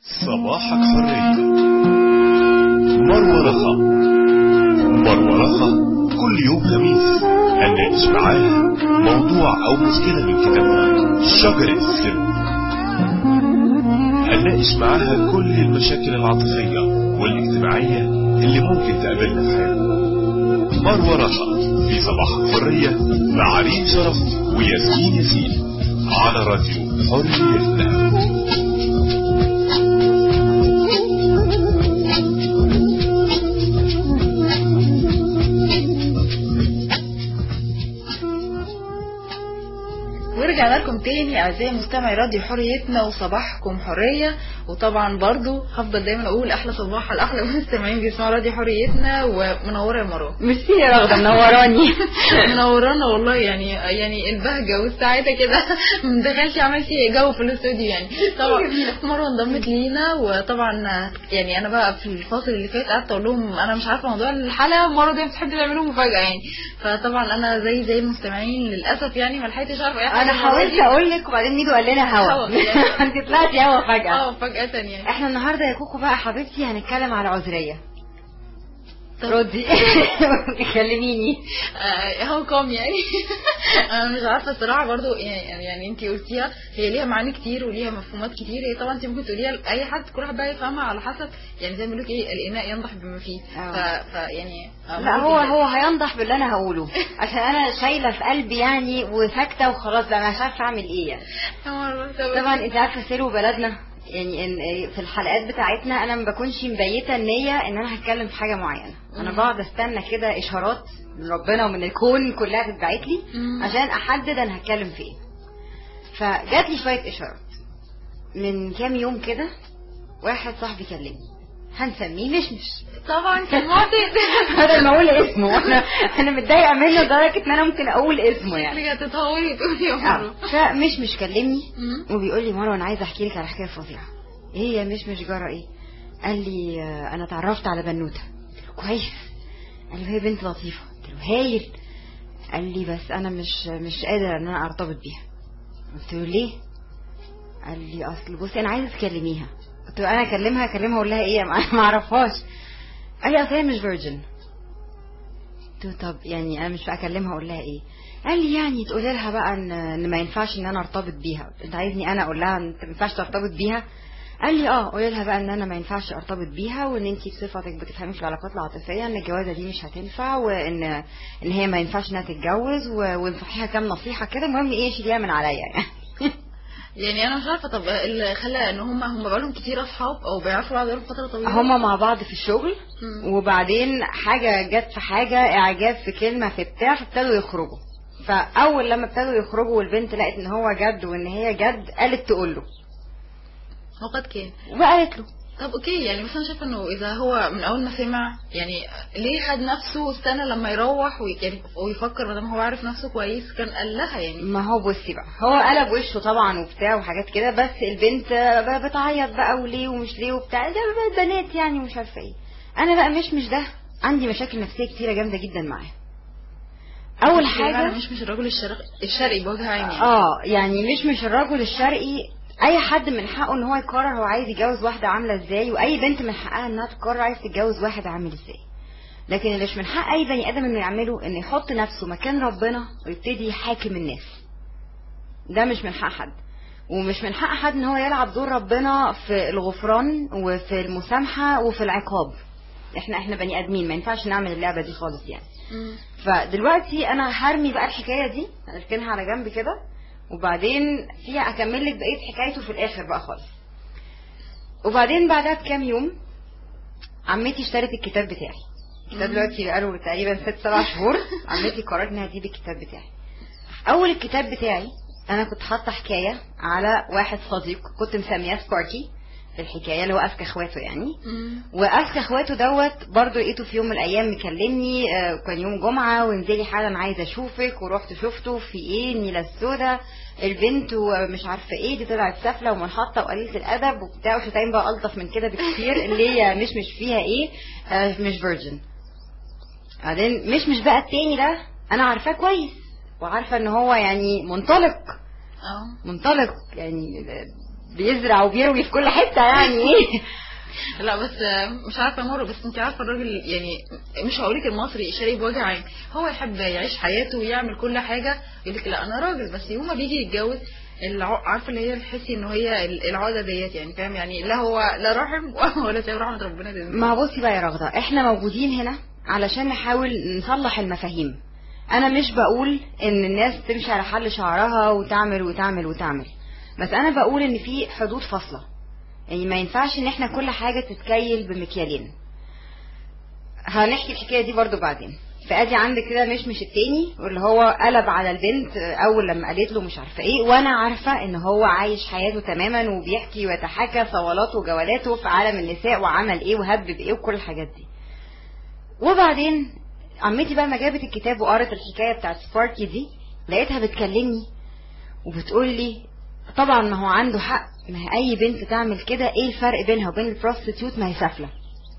صباحك حرية مروة رخا مروة رخا كل يوم خميس هنناقش معاها موضوع أو مشكلة من كتابها شجر السر هنناقش معاها كل المشاكل العاطفية والاجتماعية اللي ممكن تقابلنا في حياتنا مروة رخا في صباحك حرية مع ريم شرف وياسمين ياسين على راديو حريتنا ورجعنا لكم تاني اعزائي مستمعي راديو حريتنا وصباحكم حريه وطبعا برضو هفضل دايما اقول احلى صباح على احلى مستمعين بيسمعوا راديو حريتنا ومنوره يا مروه ميرسي يا رغده منوراني منورانا والله يعني يعني البهجه والسعاده كده ما دخلش عملتي جو في الاستوديو يعني طبعا مروه انضمت لينا وطبعا يعني انا بقى في الفاصل اللي فات قعدت اقول لهم انا مش عارفه موضوع الحلقه مروه دايما بتحب تعملوا مفاجاه يعني فطبعا انا زي زي المستمعين للاسف يعني ما لحقتش اعرف اي حاجه انا حاولت اقول لك وبعدين ميدو قال لنا هوا. هوا انت طلعتي هوا فجاه اه فجاه يعني احنا النهارده يا كوكو بقى حبيبتي هنتكلم على العذريه طب- ردي كلميني آه، هو كوم يعني انا مش عارفه الصراحه برضو يعني, يعني انت قلتيها هي ليها معاني كتير وليها مفهومات كتير هي طبعا انت ممكن تقوليها لاي حد كل واحد بقى يفهمها على حسب يعني زي ما بيقولوا ايه الاناء ينضح بما فيه آه. ف, ف يعني آه، لا ممكن هو كده. هو هينضح باللي انا هقوله عشان انا شايله في قلبي يعني وساكته وخلاص لا انا مش عارفه اعمل ايه يعني يا مرة، طب طبعا انت عارفه سيرو بلدنا يعني إن في الحلقات بتاعتنا انا ما بكونش مبيته النيه ان انا هتكلم في حاجه معينه انا مم. بقعد استنى كده اشارات من ربنا ومن الكون كلها تتبعت لي مم. عشان احدد انا هتكلم في ايه فجات لي شويه اشارات من كام يوم كده واحد صاحبي كلمني هنسميه مشمش طبعا كان معتاد بدل ما اقول اسمه انا انا متضايقه منه لدرجه ان انا ممكن اقول اسمه يعني اللي هتتهوري تقولي يا آه. مروه فمش مش كلمني مم. وبيقول لي مروه انا عايز احكي لك على حكايه فظيعه ايه يا مش مش جرى ايه قال لي آه، انا اتعرفت على بنوته كويس قال لي وهي بنت لطيفه قلت له هايل قال لي بس انا مش مش قادر ان انا ارتبط بيها قلت له ليه قال لي اصل بصي انا عايزه تكلميها قلت له انا اكلمها اكلمها اقول لها ايه ما ما اعرفهاش قال لي اصل هي مش فيرجن قلت له طب يعني انا مش اكلمها اقول لها ايه قال لي يعني تقولي لها بقى ان ان ما ينفعش ان انا ارتبط بيها انت عايزني انا اقول لها انت ما ينفعش ترتبط بيها قال لي اه قولي لها بقى ان انا ما ينفعش ارتبط بيها وان انت بصفتك بتفهمي في العلاقات العاطفيه ان الجوازه دي مش هتنفع وان ان هي ما ينفعش انها تتجوز و- وانصحيها كام نصيحه كده المهم ايه شيليها من عليا يعني يعني انا مش عارفه طب اللي خلى ان هم هم بقالهم كتير اصحاب او بيعرفوا بعض بقالهم فتره طويله هما مع بعض في الشغل مم. وبعدين حاجة جت في حاجة اعجاب في كلمة في بتاع فابتدوا يخرجوا فاول لما ابتدوا يخرجوا والبنت لقت ان هو جد وان هي جد قالت تقول له وقد كان وقالت له طب اوكي يعني مثلا شايفه انه اذا هو من اول ما سمع يعني ليه خد نفسه واستنى لما يروح وي- يعني ويفكر ما دام هو عارف نفسه كويس كان قال لها يعني ما هو بصي بقى هو قلب وشه طبعا وبتاع وحاجات كده بس البنت بقى بتعيط بقى وليه ومش ليه وبتاع ده بقى بنات يعني ومش عارفه ايه انا بقى مش مش ده عندي مشاكل نفسيه كتيره جامده جدا معاه اول يعني حاجه أنا مش مش الرجل الشرقي الشرقي بوجه عام يعني اه يعني مش مش الرجل الشرقي اي حد من حقه ان هو يقرر هو عايز يتجوز واحده عامله ازاي واي بنت من حقها انها تقرر عايز تتجوز واحد عامل ازاي لكن اللي مش من حق اي بني ادم انه يعمله انه يحط نفسه مكان ربنا ويبتدي يحاكم الناس ده مش من حق حد ومش من حق حد ان هو يلعب دور ربنا في الغفران وفي المسامحه وفي العقاب احنا احنا بني ادمين ما ينفعش نعمل اللعبه دي خالص يعني مم. فدلوقتي انا هرمي بقى الحكايه دي هركنها على جنب كده وبعدين فيها اكمل لك بقيه حكايته في الاخر بقى خالص وبعدين بعدها بكام يوم عمتي اشترت الكتاب بتاعي الكتاب دلوقتي بقاله تقريبا ست سبع شهور عمتي قررت انها تجيب الكتاب بتاعي اول الكتاب بتاعي انا كنت حاطه حكايه على واحد صديق كنت مسمياه سباركي في الحكايه اللي هو اذكى اخواته يعني مم. واذكى اخواته دوت برضو لقيته في يوم من الايام مكلمني آه، كان يوم جمعه وانزلي حالا عايزه اشوفك ورحت شفته في ايه النيله السوداء البنت ومش عارفه ايه دي طلعت سافله ومنحطه وقليله الادب وبتاع وشتايم بقى الطف من كده بكتير اللي هي مش مش فيها ايه آه، مش فيرجن بعدين مش مش بقى التاني ده انا عارفاه كويس وعارفه ان هو يعني منطلق اه منطلق يعني بيزرع وبيروي في كل حته يعني ايه لا بس آه، مش عارفه مره بس انت عارفه الراجل يعني مش هقولك المصري شاري بوجه عين هو يحب يعيش حياته ويعمل كل حاجه يقول لك لا انا راجل بس يوم ما بيجي يتجوز الع... عارفه اللي هي الحسي ان هي ال- العقده ديت يعني فاهم يعني لا هو لا رحم ولا سايب رحمه ربنا تنزل ما بصي بقى يا رغدة احنا موجودين هنا علشان نحاول نصلح المفاهيم انا مش بقول ان الناس تمشي على حل شعرها وتعمل وتعمل وتعمل بس انا بقول ان في حدود فاصلة يعني ما ينفعش ان احنا كل حاجة تتكيل بمكيالين هنحكي الحكاية دي برضو بعدين فادي عندك كده مشمش التاني واللي هو قلب على البنت اول لما قالت له مش عارفه ايه وانا عارفه ان هو عايش حياته تماما وبيحكي ويتحكى صولاته وجولاته في عالم النساء وعمل ايه وهب بايه وكل الحاجات دي وبعدين عمتي بقى ما جابت الكتاب وقرت الحكايه بتاعت سباركي دي لقيتها بتكلمني وبتقول لي طبعا ما هو عنده حق ما هي اي بنت تعمل كده ايه الفرق بينها وبين البروستيتيوت ما هي سافله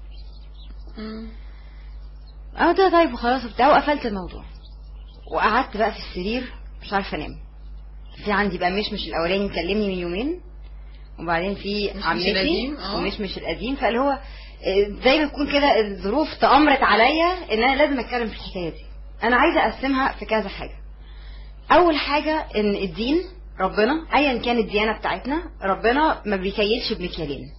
مم. اه ده طيب وخلاص وبتاع وقفلت الموضوع وقعدت بقى في السرير مش عارفه انام في عندي بقى مشمش الاولاني كلمني من يومين وبعدين في مشمش عمتي القديم، اه. ومشمش القديم فاللي هو آه، زي ما تكون كده الظروف تأمرت عليا ان انا لازم اتكلم في الحكايه دي انا عايزه اقسمها في كذا حاجه اول حاجه ان الدين ربنا ايا كانت الديانه بتاعتنا ربنا ما بيكيلش بمكيالين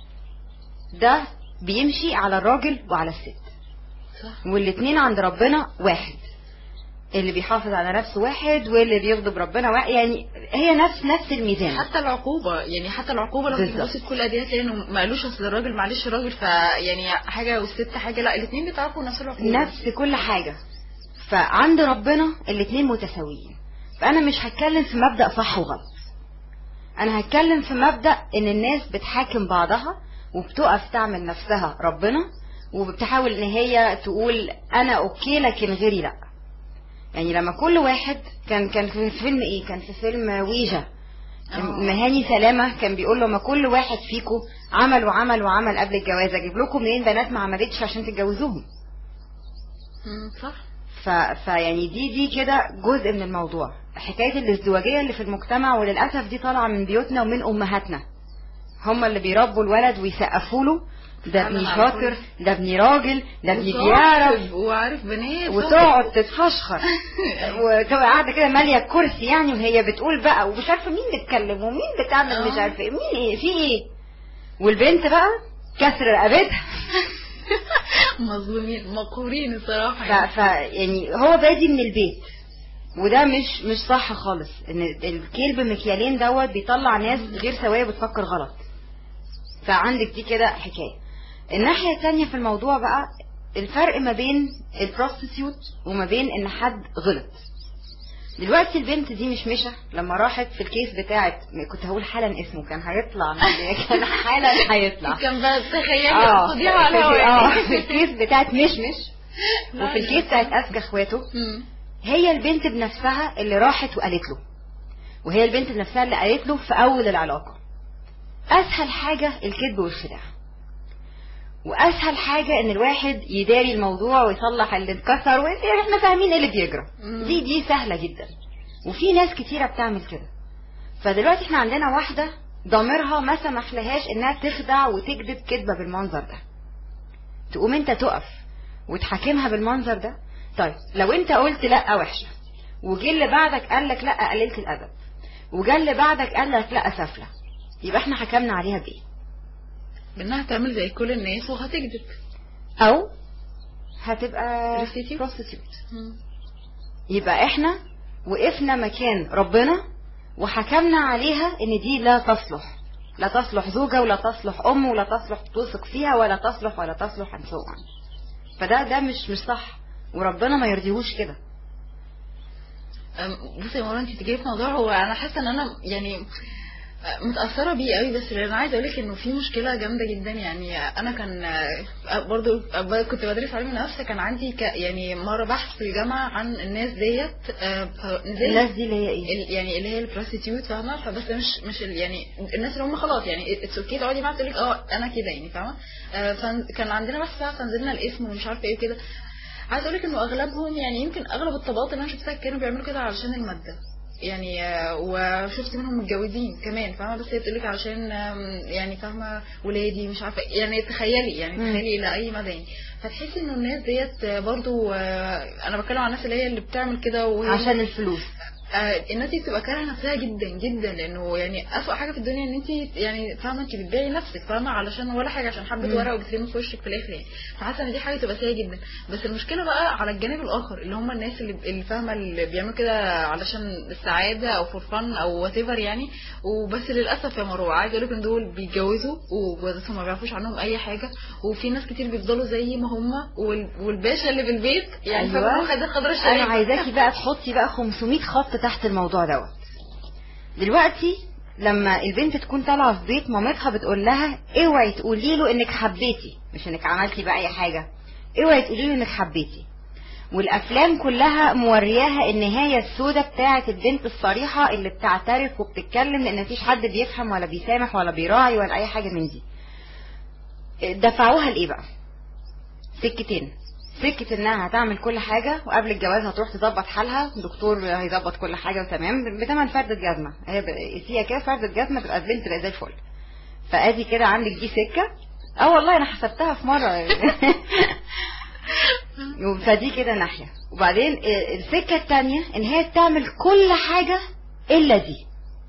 ده بيمشي على الراجل وعلى الست صح والاتنين عند ربنا واحد اللي بيحافظ على نفسه واحد واللي بيغضب ربنا واحد يعني هي نفس نفس الميزان حتى العقوبة يعني حتى العقوبة لو بالظبط. تبصي في كل الأديان تلاقي انه ما قالوش اصل الراجل معلش الراجل فيعني حاجة والست حاجة لا الاثنين بيتعاقبوا نفس العقوبة نفس كل حاجة فعند ربنا الاتنين متساويين فأنا مش هتكلم في مبدأ صح وغلط أنا هتكلم في مبدأ إن الناس بتحاكم بعضها وبتقف تعمل نفسها ربنا وبتحاول إن هي تقول أنا أوكي لكن غيري لأ يعني لما كل واحد كان كان في فيلم إيه كان في فيلم ويجا آه. مهاني سلامة كان بيقول له ما كل واحد فيكم عمل وعمل وعمل قبل الجواز اجيب لكم منين بنات ما عملتش عشان تتجوزوهم مم، صح ف... فيعني دي دي كده جزء من الموضوع حكاية الازدواجية اللي في المجتمع وللأسف دي طالعة من بيوتنا ومن أمهاتنا هم اللي بيربوا الولد ويسقفوا له ده ابني فعلا على شاطر طول. ده ابني راجل ده ابني وصاحب بيعرف وعارف بنات وتقعد تتفشخر وتبقى قاعده كده ماليه الكرسي يعني وهي بتقول بقى ومش عارفه مين بيتكلم ومين بتعمل مش آه. عارفه ايه مين ايه في ايه والبنت بقى كسر رقبتها مظلومين مقهورين الصراحة ف... يعني. ف يعني هو بادي من البيت وده مش مش صح خالص ان الكيل بمكيالين دوت بيطلع ناس غير سويه بتفكر غلط فعندك دي كده حكايه الناحيه التانية في الموضوع بقى الفرق ما بين البروستيتيوت وما بين ان حد غلط دلوقتي البنت دي مش مشة لما راحت في الكيس بتاعت كنت هقول حالا اسمه كان هيطلع كان حالا هيطلع كان بقى تخيلي اه خديها على في- هواك. اه في الكيس بتاعت مشمش لا، وفي الكيس بتاعت اذكى اخواته مم. هي البنت بنفسها اللي راحت وقالت له وهي البنت بنفسها اللي قالت له في اول العلاقه اسهل حاجه الكذب والخداع واسهل حاجه ان الواحد يداري الموضوع ويصلح اللي اتكسر واحنا فاهمين ايه اللي بيجرى مم. دي دي سهله جدا وفي ناس كتيره بتعمل كده فدلوقتي احنا عندنا واحده ضميرها ما سمحلهاش انها تخدع وتكذب كذبه بالمنظر ده تقوم انت تقف وتحاكمها بالمنظر ده طيب لو انت قلت لا وحشه وجه اللي بعدك قال لك لا قللت الادب وجا اللي بعدك قال لك لا سافله يبقى احنا حكمنا عليها بايه بانها تعمل زي كل الناس وهتكذب او هتبقى Prostitute؟ prostitute. مم. يبقى احنا وقفنا مكان ربنا وحكمنا عليها ان دي لا تصلح لا تصلح زوجة ولا تصلح ام ولا تصلح توثق فيها ولا تصلح ولا تصلح and so on فده ده مش مش صح وربنا ما يرضيهوش كده أم، بصي يا مروه انت بتجيبي في موضوع هو انا حاسه ان انا يعني أه، متاثره بيه قوي بس انا عايزه اقول لك انه في مشكله جامده جدا يعني انا كان أه، برضو أه، كنت بدرس علم نفس كان عندي ك يعني مره بحث في الجامعه عن الناس ديت أه، فنزلت الناس دي اللي هي ايه ال- يعني اللي هي البروستيتيوت فاهمه فبس مش مش ال- يعني الناس اللي هم خلاص يعني اتس اوكي تقعدي معاها تقول لك اه انا كده يعني فاهمه آه، فكان عندنا بحث بقى فنزلنا الاسم ومش عارفه ايه وكده عايز اقول لك انه اغلبهم يعني يمكن اغلب الطبقات اللي انا شفتها كانوا بيعملوا كده علشان الماده يعني آه، وشفت منهم متجوزين كمان فاهمه بس هي بتقولك علشان آم، يعني فاهمه ولادي مش عارفه يعني تخيلي يعني مم. تخيلي الى اي مدى يعني فتحسي انه الناس ديت آه، برضو آه، انا بتكلم عن الناس اللي هي اللي بتعمل كده وهي عشان الفلوس آه، الناس دي بتبقى كارهه نفسها جدا جدا لانه يعني اسوأ حاجه في الدنيا ان انت يعني فاهمه انت بتبيعي نفسك فاهمه علشان ولا حاجه عشان حبه مم. ورقه وبترمي في وشك في الاخر يعني فحاسه ان دي حاجه تبقى سيئه جدا بس المشكله بقى على الجانب الاخر اللي هم الناس اللي اللي فاهمه اللي بيعملوا كده علشان السعاده او فور فن او وات يعني وبس للاسف يا مروه عايزه اقول لك ان دول بيتجوزوا وجوازاتهم ما بيعرفوش عنهم اي حاجه وفي ناس كتير بيفضلوا زي ما هم وال- والباشا اللي في البيت يعني أيوة. فاهمه خد الخضره انا الشريفه عايزاكي بقى تحطي بقى 500 خط تحت الموضوع دوت دلوقتي لما البنت تكون طالعه في بيت مامتها بتقول لها اوعي تقولي له انك حبيتي مش انك عملتي بقى اي حاجه اوعي تقولي له انك حبيتي والافلام كلها مورياها النهايه السوداء بتاعه البنت الصريحه اللي بتعترف وبتتكلم لان مفيش حد بيفهم ولا بيسامح ولا بيراعي ولا اي حاجه من دي دفعوها لايه بقى سكتين سكة انها هتعمل كل حاجة وقبل الجواز هتروح تظبط حالها دكتور هيظبط كل حاجة وتمام بتمن فردة جزمة هي ب- فيها كده فردة جزمة تبقى البنت تبقى زي الفل فادي كده عندك دي سكة اه والله انا حسبتها في مرة فدي كده ناحية وبعدين السكة التانية ان هي تعمل كل حاجة الا دي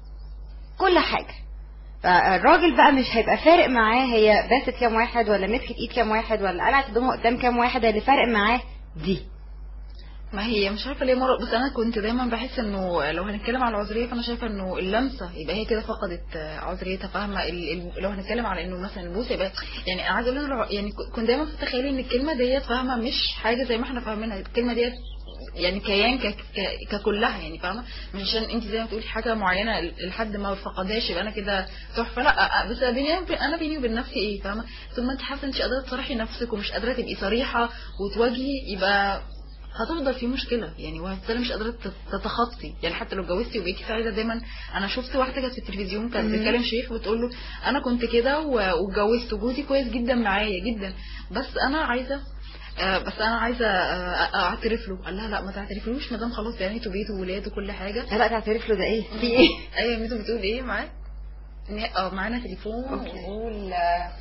كل حاجة فالراجل بقى مش هيبقى فارق معاه هي باست كام واحد ولا مسكت ايد كام واحد ولا قلعت هدومها قدام كام واحد اللي فارق معاه دي ما هي مش عارفه ليه مره بس انا كنت دايما بحس انه لو هنتكلم على العذريه فانا شايفه انه اللمسه يبقى هي كده فقدت آه، عذريتها فاهمه ال- ال- لو هنتكلم على انه مثلا البوس يبقى يعني انا عايزه اقول لك يعني ك- كنت دايما متخيله ان الكلمه ديت فاهمه مش حاجه زي ما احنا فاهمينها الكلمه ديت يعني كيان ك... ك... ككلها يعني فاهمه مش عشان انت زي ما تقولي حاجه معينه لحد ما فقدهاش يبقى انا كده تحفه لا بس بيني انا بيني وبين نفسي ايه فاهمه طول ما انت حاسه انت مش قادره تصارحي نفسك ومش قادره تبقي صريحه وتواجهي يبقى هتفضل في مشكله يعني وهتفضلي مش قادره تت- تتخطي يعني حتى لو اتجوزتي وبقيتي سعيده دايما انا شفت واحده كانت في التلفزيون كانت مم. بتتكلم شيخ بتقول له انا كنت كده و- واتجوزت وجوزي كويس جدا معايا جدا بس انا عايزه آه، بس انا عايزه آه، اعترف له قال لها لا ما تعترفلوش ما دام خلاص يعني انتوا بيت وولاد وكل حاجه لا بقى تعترف له ده ايه في ايه ايوه ميتو بتقول ايه معاك إن- اه معانا تليفون أوكي. ونقول آه،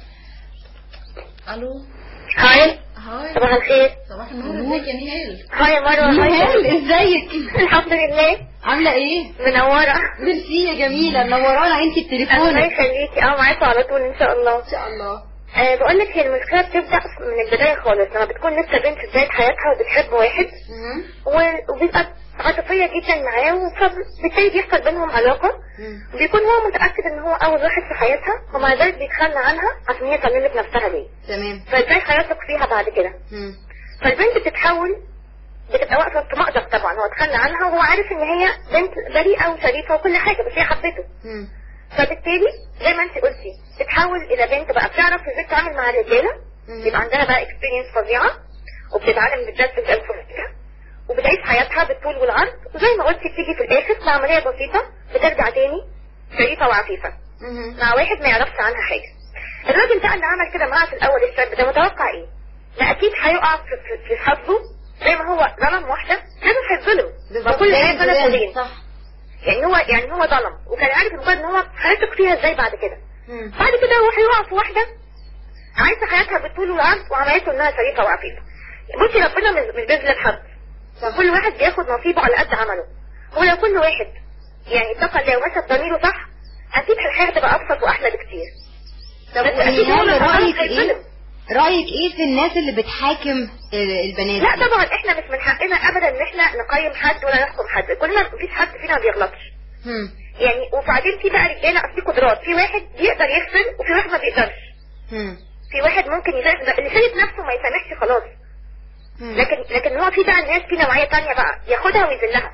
الو هاي هاي صباح الخير صباح النور ازيك يا نهال هاي يا مروة هاي نهال ازيك الحمد لله عامله ايه منورة ميرسي يا جميله منورانا انت الله بتليفونك يخليكي اه معاكوا على طول ان شاء الله ان شاء الله أه بقول لك هي المشكلة بتبدأ من البداية خالص لما بتكون لسه بنت في بداية حياتها وبتحب واحد مم. و- وبيبقى عاطفية جدا معاه فبالتالي بيحصل بينهم علاقة مم. بيكون هو متأكد ان هو أول واحد في حياتها ومع ذلك بيتخلى عنها عشان هي سلمت نفسها ليه تمام فازاي هيثق فيها بعد كده مم. فالبنت بتتحول بتبقى واقفة في مأزق طبعا هو اتخلى عنها وهو عارف ان هي بنت بريئة وشريفة وكل حاجة بس هي حبته مم. فبالتالي زي ما انت قلتي تتحول الى بنت بقى بتعرف ازاي تتعامل مع الرجالة مم. يبقى عندها بقى اكسبيرينس فظيعة وبتتعلم بالذات في الانفورماتيكا وبتعيش حياتها بالطول والعرض وزي ما قلتي بتيجي في الاخر بعملية بسيطة بترجع تاني شريفة وعفيفة مم. مع واحد ما يعرفش عنها حاجة الراجل بقى اللي عمل كده معاها في الاول الشاب ده متوقع ايه لا اكيد هيقع في, في, في حظه زي ما هو ظلم واحدة لازم هيتظلم ما كل حاجة ثلاث ودين صح يعني هو يعني هو ظلم وكان عارف مجرد ان هو هيثق فيها ازاي بعد كده مم. بعد كده هو هيقع في واحدة عايشة حياتها بالطول والعرض وعملته انها شريفة وعفيفة بصي ربنا مش مش بيظلم حد صح. كل واحد بياخد نصيبه على قد عمله هو لو كل واحد يعني اتقى الله ومشى بضميره صح اكيد الحياة تبقى ابسط واحلى بكتير طب بس أكيد هو ونهال لما رأيك خلاص ايه هيتظلم. رأيك ايه في الناس اللي بتحاكم ال- البنات لا دي؟ طبعا احنا مش من حقنا ابدا ان احنا نقيم حد ولا نحكم حد كلنا مفيش حد فينا ما بيغلطش مم. يعني وبعدين في بقى رجاله اصل في قدرات في واحد يقدر يغفر وفي واحد ما بيقدرش مم. في واحد ممكن يسامح اللي شايف نفسه ما يسامحش خلاص مم. لكن لكن هو في بقى الناس في نوعيه تانية بقى ياخدها ويذلها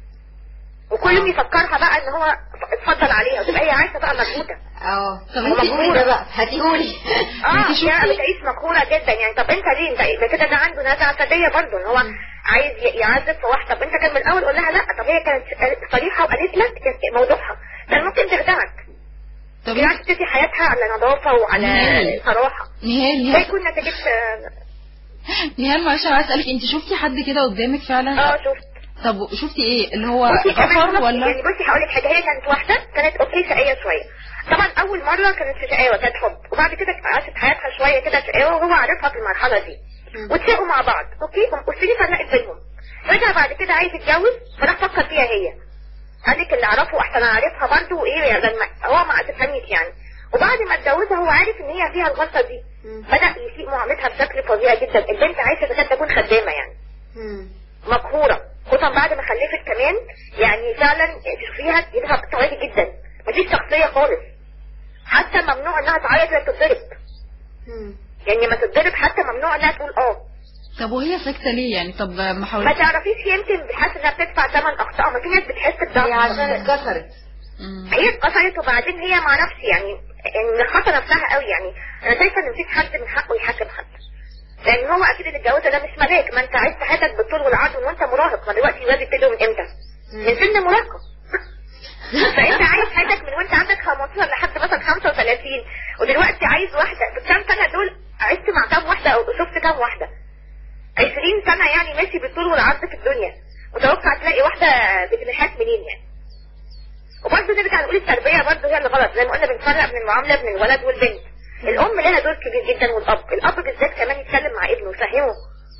وكل يوم يفكرها بقى ان هو اتفضل عليها وتبقى هي عايشه بقى مجهوده اه طب طب انت قولي ده بقى هتقولي اه انت لا شفتي بتعيش مقهوره جدا يعني طب انت ليه انت ده كده ده عنده نزعه عصبيه برضه ان هو عايز ي- يعذب في واحده طب انت كان من الاول قول لها لا طب هي كانت صريحه وقالت لك موضوعها كان ممكن تخدعك طب بالعكس انت تبني حياتها على نظافه وعلى نهال. صراحه نهال ده نهال يكون نتيجه نهال معلش انا عايز اسالك انت شفتي حد كده قدامك فعلا اه شفت طب شفتي ايه اللي هو بصي كمان كفر بصي- ولا يعني بصي هقول لك حاجه هي كانت واحده كانت اوكي شقيه شويه طبعا اول مره كانت في شقاوه كانت حب وبعد كده عاشت حياتها شويه كده شقاوه وهو عارفها في المرحله دي واتفقوا مع بعض اوكي والسنين فرقت بينهم رجع بعد كده عايز يتجوز فراح فكر فيها هي قال لك اللي اعرفه احسن اعرفها برضه وايه يعني لما هو ما تفهميش يعني وبعد ما اتجوزها هو عارف ان هي فيها الغلطه دي بدا يسيء معاملتها بشكل فظيع جدا البنت عايشه تكاد تكون خدامه يعني مقهورة خصوصا بعد ما خلفت كمان يعني فعلا تشوفيها ايدها بتعيط جدا مفيش شخصية خالص حتى ممنوع انها تعيط وهي تتضرب يعني لما تتضرب حتى ممنوع انها تقول اه طب وهي ساكته ليه يعني طب ما ما حاولتش تعرفيش يمكن بتحس انها بتدفع ثمن اخطائها ما في ناس بتحس بضعف هي عشان اتكسرت مم. هي اتكسرت وبعدين هي مع نفسي يعني ان خاطر نفسها قوي يعني انا شايفه ان مفيش حد من حقه يحاكم حد لان هو اكيد اللي اتجوزها ده مش ملاك ما انت عشت حياتك بالطول والعرض وانت مراهق ما دلوقتي الولاد يبتدوا من امتى؟ من سن مراهقه فانت عايش حياتك من وانت عندك 15 لحد مثلا 35 ودلوقتي عايز واحده بالكام سنه دول عشت مع كام واحده او شفت كام واحده 20 سنه يعني ماشي بالطول والعرض في الدنيا متوقع تلاقي واحده بجناحات منين يعني وبرضه نرجع نقول التربيه برضه هي اللي غلط زي ما قلنا بنفرق من المعامله بين الولد والبنت الام لها دور كبير جدا والاب الاب بالذات كمان يتكلم مع ابنه يفهمه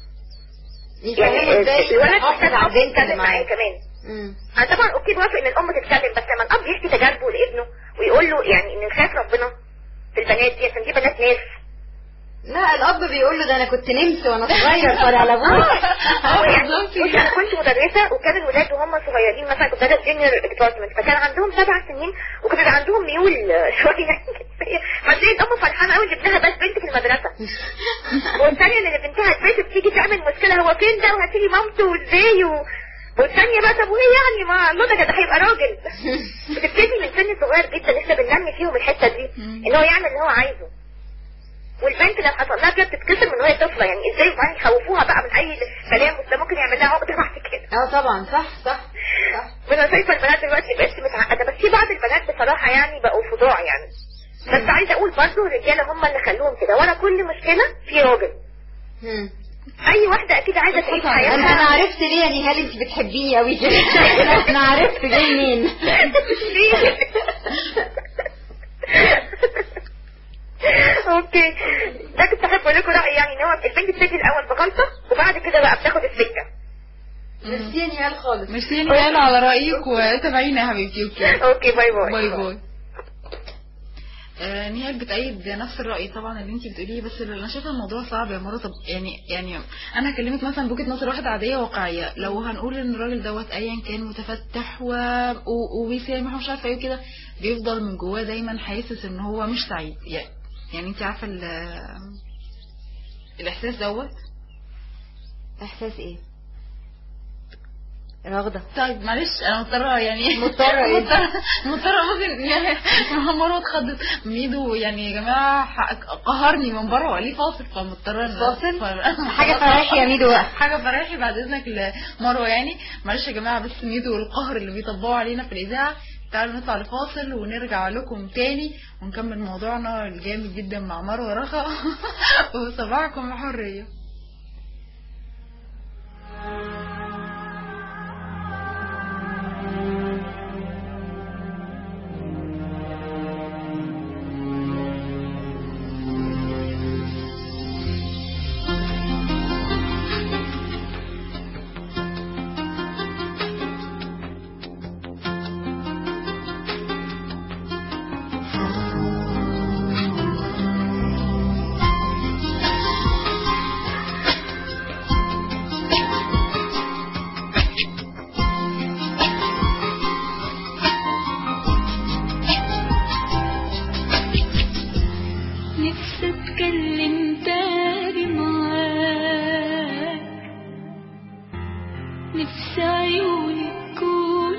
يعني يفهموا ازاي الولد يحافظ محتاج على اب البنت اللي يتكلم معاه معاه كمان مم. انا طبعا اوكي بوافق ان الام تتكلم بس لما الاب يحكي تجاربه لابنه ويقول له يعني ان خاف ربنا في البنات دي عشان دي بنات ناس لا الاب بيقول له ده انا كنت نمس وانا صغير طالع على ابوك هو يعني بالظبط بصي انا كنت مدرسه وكان الولاد وهم صغيرين مثلا كنت بدرس جونيور ديبارتمنت فكان عندهم سبع سنين وكان بيبقى عندهم ميول شويه فتلاقي الام فرحانه قوي ان ابنها بس بنت في المدرسه والثانيه اللي بنتها البيت بتيجي تعمل مشكله هو فين ده وهاتيلي مامته وازاي و... والثانيه بقى طب وايه يعني ما الله ده ده هيبقى راجل بتبتدي من سن صغير جدا احنا بننمي فيهم الحته دي ان هو يعمل اللي هو عايزه والبنت لما حصل لها كده بتتكسر من وهي طفله يعني ازاي وبعدين يخوفوها بقى من اي كلام ده ممكن يعمل لها عقده بعد كده اه طبعا صح صح صح انا شايفه البنات دلوقتي مبقتش متعقده بس في بعض البنات بصراحه يعني بقوا فظاع يعني بس عايزه اقول برضه الرجاله هم اللي خلوهم كده ورا كل مشكله في راجل مم. اي واحده اكيد عايزه تعيش انا انا حياتها عرفت ليه يا نهال انت بتحبيني قوي كده انا عرفت جاي منين ليه؟ اوكي ده كنت احب اقول لكم رايي يعني ان هو البنت بتيجي الاول بغلطه وبعد كده بقى بتاخد السكه ميرسي يا نهال خالص ميرسي يا نهال على رايك وتابعينا يا حبيبتي اوكي اوكي باي باي باي باي آه، نهال بتأيد نفس الرأي طبعا اللي انت بتقوليه بس اللي انا شايفه الموضوع صعب يا مرة طب يعني يعني انا هكلمك مثلا بوجهة نظر واحدة عادية واقعية لو هنقول ان الراجل دوت ايا كان متفتح و... و... وبيسامح ومش عارفه ايه وكده بيفضل من جواه دايما حاسس ان هو مش سعيد يعني, يعني انت عارفه ال... الاحساس دوت احساس ايه رغدة طيب معلش انا مضطره يعني مضطرة ايه؟ مضطره مضطره ممكن يعني مروه اتخضت ميدو يعني يا جماعه حق- قهرني من بره وقال لي فاصل فمضطره إن- فاصل؟ ف- حاجة فريحي يا ميدو بقى. حاجه فريحي بعد اذنك لمروه يعني معلش يا جماعه بس ميدو والقهر اللي بيطبقوا علينا في الاذاعه تعالوا نطلع لفاصل ونرجع لكم تاني ونكمل موضوعنا الجامد جدا مع مروه رخا وصباحكم حريه نفسي اتكلم تاني معاك نفسي عيوني تكون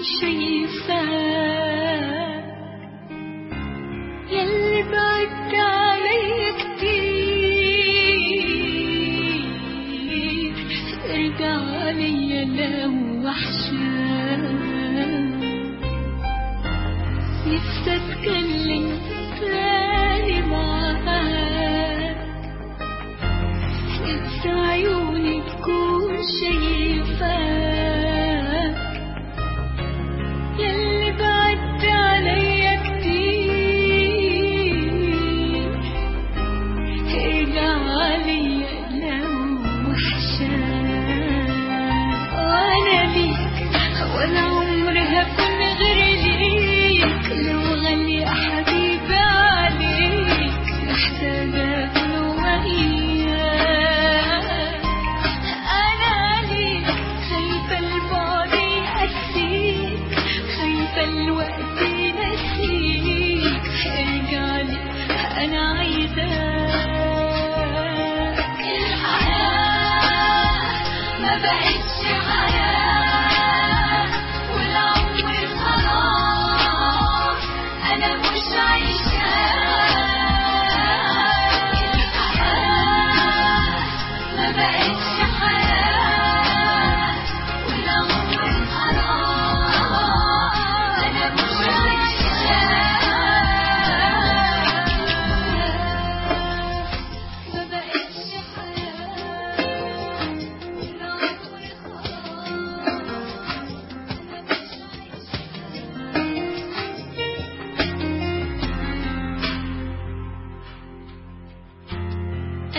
شايفاك ياللي بعدت عليا كتير ارجع عليا لو وحشاك نفسي اتكلم تاني معاك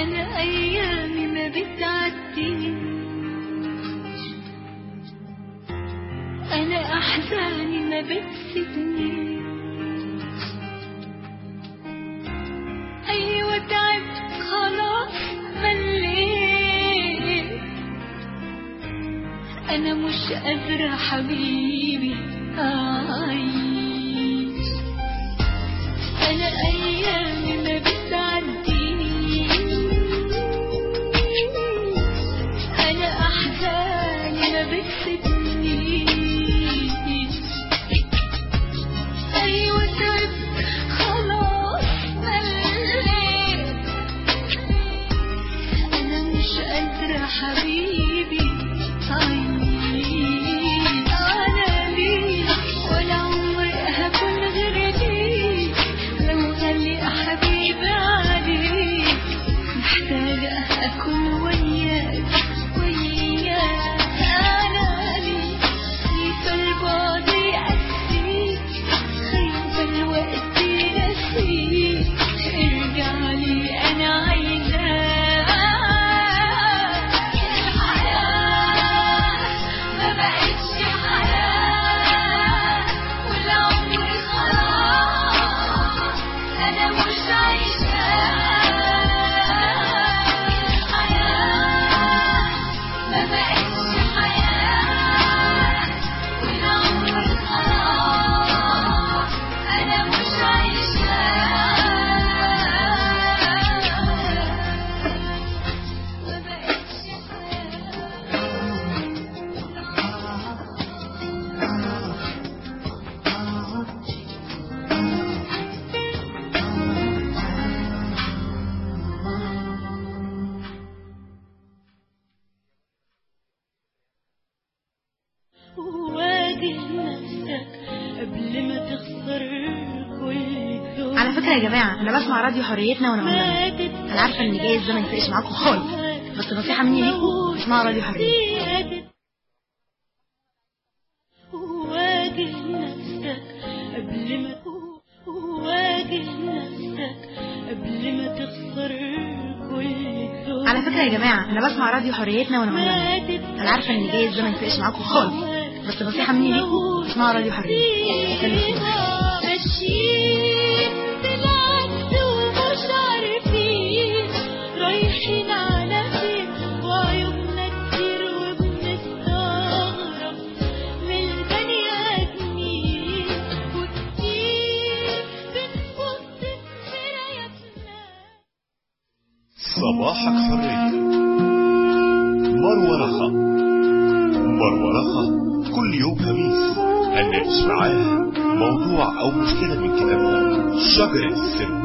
أنا أيامي ما بتعديش أنا أحزاني ما بتسيبنيش أيوة تعبت خلاص مليت أنا مش قادرة حبيبي أعيش أنا أيامي ما بتعديش أنا أحزاني ما بتسيبنيش أيوة تعبت خلاص مليت أنا مش قادرة حبيبي عيني أنا ليك ولا عمري هكون غير ليك لو غالي حبيبي عليك محتاجة أكون وياك وياك أنا ليك خايفة البعد يأسيك خايفة الوقت ينسيك ارجع لي أنا عايزاك الحياة ما بقتش حياة والعمر خلاص أنا مش عايشاه الحياة ما بقتش حياة والعمر خلاص أنا مش عايشاه ما بقتش واجه نفسك قبل ما تخسر كل الدنيا على فكرة يا جماعة أنا بسمع راديو حريتنا وأنا أونلاين أنا عارفة إن جايز ده ما يفرقش معاكم خالص بس نصيحة مني ليكم اسمعوا راديو حرية واجه نفسك قبل ما واجه نفسك قبل ما تخسر كل الدنيا على فكرة يا جماعة أنا بسمع راديو حريتنا وأنا أونلاين أنا عارفة إن جايز ده ما يفرقش معاكم خالص بس نصيحة مني ليكم اسمعوا راديو حرية خليكم فيها. ماشيين بالعكس ومش عارفين رايحين على فين وعيوبنا كتير وبنستغرب من البني آدمين وكتير بنبص في مرايتنا صباحك حرية مروة رخا مروة رخا كل يوم خميس هنناقش معاها موضوع أو مشكلة من كتابها شجرة السن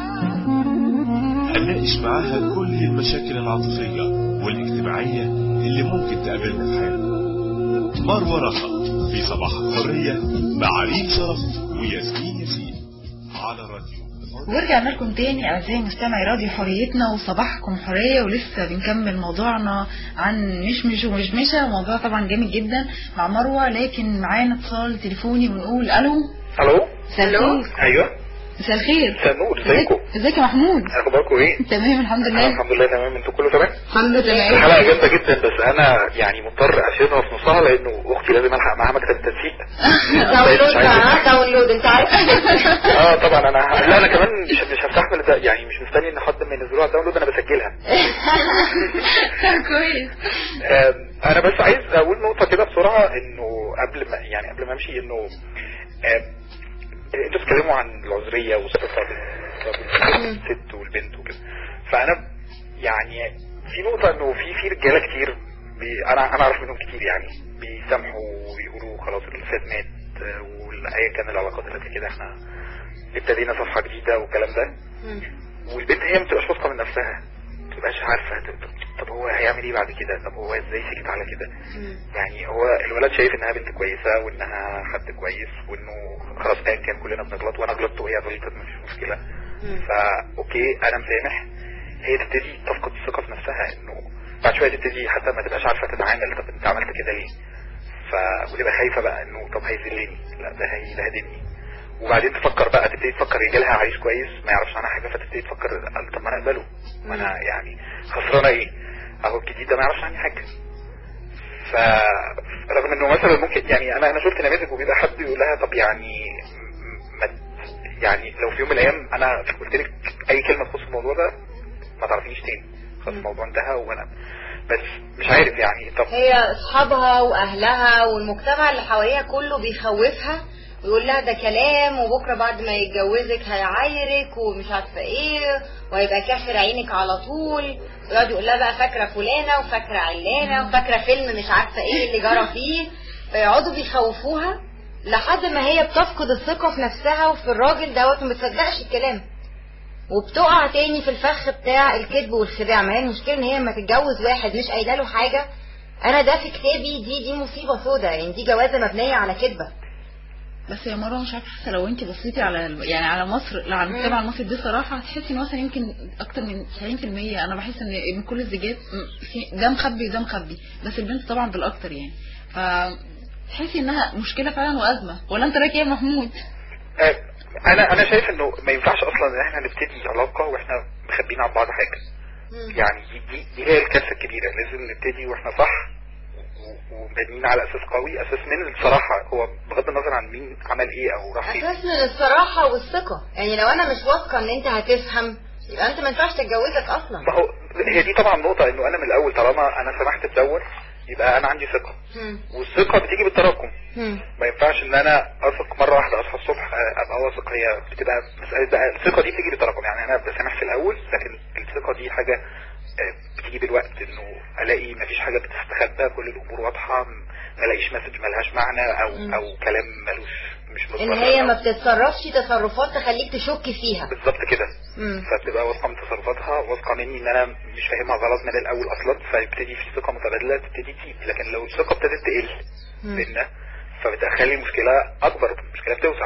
هنناقش معاها كل المشاكل العاطفية والاجتماعية اللي ممكن تقابلنا في حياتنا مروة رخا في صباح الحرية مع ريم شرف وياسمين ياسين على راديو ورجعنا لكم تاني اعزائي مستمعي راديو حريتنا وصباحكم حريه ولسه بنكمل موضوعنا عن مشمش ومشمشه موضوع طبعا جامد جدا مع مروه لكن معانا اتصال تليفوني ونقول الو الو مساء الخير ايوه مساء الخير مساء النور ازيكم ازيك يا محمود اخباركم ايه تمام الحمد انا لله الحمد لله تمام انتوا كله تمام الحمد لله الحلقه جامده جدا بس انا يعني مضطر اشيلها في نصها لانه اختي لازم الحق معاها مكتب التنسيق داونلود بقى داونلود انت عارف اه طبعا انا ه- لا انا كمان مش مش هستحمل ده يعني مش مستني ان حد ما ينزلوها داونلود انا بسجلها كويس آم، انا بس عايز اقول نقطه كده بسرعه انه قبل ما يعني قبل ما امشي انه آم، انتوا بتتكلموا عن العذريه والثقه بين الست والبنت وكده فانا يعني في نقطه انه في في رجاله كتير بي انا انا اعرف منهم كتير يعني بيسامحوا ويقولوا خلاص اللي فات مات آه، وايا كان العلاقات اللي قبل كده احنا ابتدينا صفحه جديده والكلام ده والبنت هي ما بتبقاش واثقه من نفسها ما بتبقاش عارفه طب- طب هو هيعمل ايه بعد كده طب هو ازاي سكت على كده يعني هو الولد شايف انها بنت كويسه وانها حد كويس وانه خلاص ايا كان كلنا بنغلط وانا غلطت وهي غلطت مفيش مشكله فا اوكي انا مسامح هي تبتدي تفقد الثقه في نفسها انه بعد شويه تبتدي حتى ما تبقاش عارفه تتعامل طب انت عملت كده ليه ف وتبقى خايفه بقى انه طب هيذلني لا ده هيبهدلني وبعدين تفكر بقى تبتدي تفكر يجي لها عريس كويس ما يعرفش عنها حاجه فتبتدي تفكر قال طب ما انا اقبله ما انا يعني خسرانه ايه اهو الجديد ده ما يعرفش عني حاجه ف رغم انه مثلا ممكن يعني انا انا شفت نماذج وبيبقى حد يقول لها طب يعني ما يعني لو في يوم من الايام انا قلت لك اي كلمه تخص الموضوع ده ما تعرفيش تاني خلاص الموضوع انتهى وانا بس مش عارف يعني طب هي اصحابها واهلها والمجتمع اللي حواليها كله بيخوفها ويقول لها ده كلام وبكره بعد ما يتجوزك هيعايرك ومش عارفه ايه وهيبقى كافر عينك على طول ويقعد يقول لها بقى فاكره فلانه وفاكره علانه وفاكره فيلم مش عارفه ايه اللي جرى فيه فيقعدوا بيخوفوها لحد ما هي بتفقد الثقه في نفسها وفي الراجل دوت وما بتصدقش الكلام وبتقع تاني في الفخ بتاع الكذب والخداع ما هي المشكله ان هي لما تتجوز واحد مش قايله له حاجه انا ده في كتابي دي دي مصيبه سودا يعني دي جوازه مبنيه على كذبه بس يا مروه مش عارفه لو انت بصيتي على ال- يعني على مصر لا على المجتمع المصري دي صراحه هتحسي ان مثلا يمكن اكتر من 90% انا بحس ان من كل الزيجات م- في- ده مخبي وده مخبي بس البنت طبعا بالاكتر يعني ف تحسي انها مشكله فعلا وازمه ولا انت رايك ايه يا محمود؟ آه، انا انا شايف انه ما ينفعش اصلا ان احنا نبتدي علاقه واحنا مخبيين عن بعض حاجه يعني دي, دي, دي هي الكارثه الكبيره لازم نبتدي واحنا صح و- ومبنيين على اساس قوي اساس من الصراحه هو بغض النظر عن مين عمل ايه او راح فين اساس من الصراحه والثقه يعني لو انا مش واثقه ان انت هتفهم يبقى انت ما ينفعش تتجوزك اصلا ما هو هي دي طبعا نقطه انه انا من الاول طالما انا سمحت تدور يبقى انا عندي ثقه مم. والثقه بتيجي بالتراكم مم. ما ينفعش ان انا اثق مره واحده اصحى الصبح آه، ابقى واثق هي بتبقى مساله بقى الثقه دي بتيجي بالتراكم يعني انا بسامح في الاول لكن الثقه دي حاجه آه، بتيجي بالوقت انه الاقي مفيش حاجه بتستخبى كل الامور واضحه م- ما الاقيش مسج ملهاش معنى او مم. او كلام ملوش مش ان متبرر هي أو- ما بتتصرفش تصرفات تخليك تشك فيها بالظبط كده مم. فبتبقى واثقه من تصرفاتها واثقه مني ان انا مش فاهمها غلط من الاول اصلا فيبتدي في ثقه متبادله تبتدي تزيد لكن لو الثقه ابتدت تقل مم. بينا فبتخلي المشكله اكبر المشكله بتوسع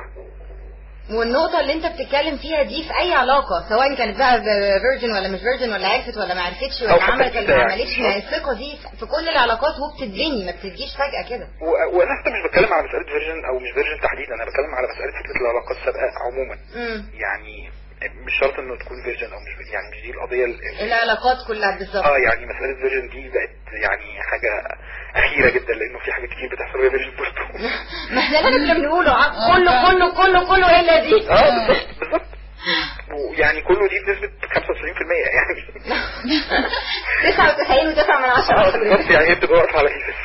والنقطة اللي انت بتتكلم فيها دي في اي علاقة سواء كانت بقى فيرجن ولا مش فيرجن ولا عرفت ولا ما عرفتش أو ولا حتى عملت ولا كده ما يعني. عملتش ما هي الثقة دي في كل العلاقات وبتتبني ما بتجيش فجأة كده و- وانا حتى مش بتكلم على مساله فيرجن او مش فيرجن تحديدا انا بتكلم على مساله فكره العلاقات السابقه عموما مم. يعني مش شرط انه تكون فيرجن او مش يعني مش دي القضيه ال- ال- العلاقات كلها بالظبط اه يعني مساله فيرجن دي بقت يعني حاجه اخيره جدا لانه في حاجات كتير بتحصل وهي فيرجن برضه ما احنا ده اللي بنقوله ع- كله كله كله كله الا دي اه بالظبط بالظبط ويعني كله دي بنسبه 95% يعني 99 و9 من اه 10 بالظبط يعني هي بتبقى واقفه على كده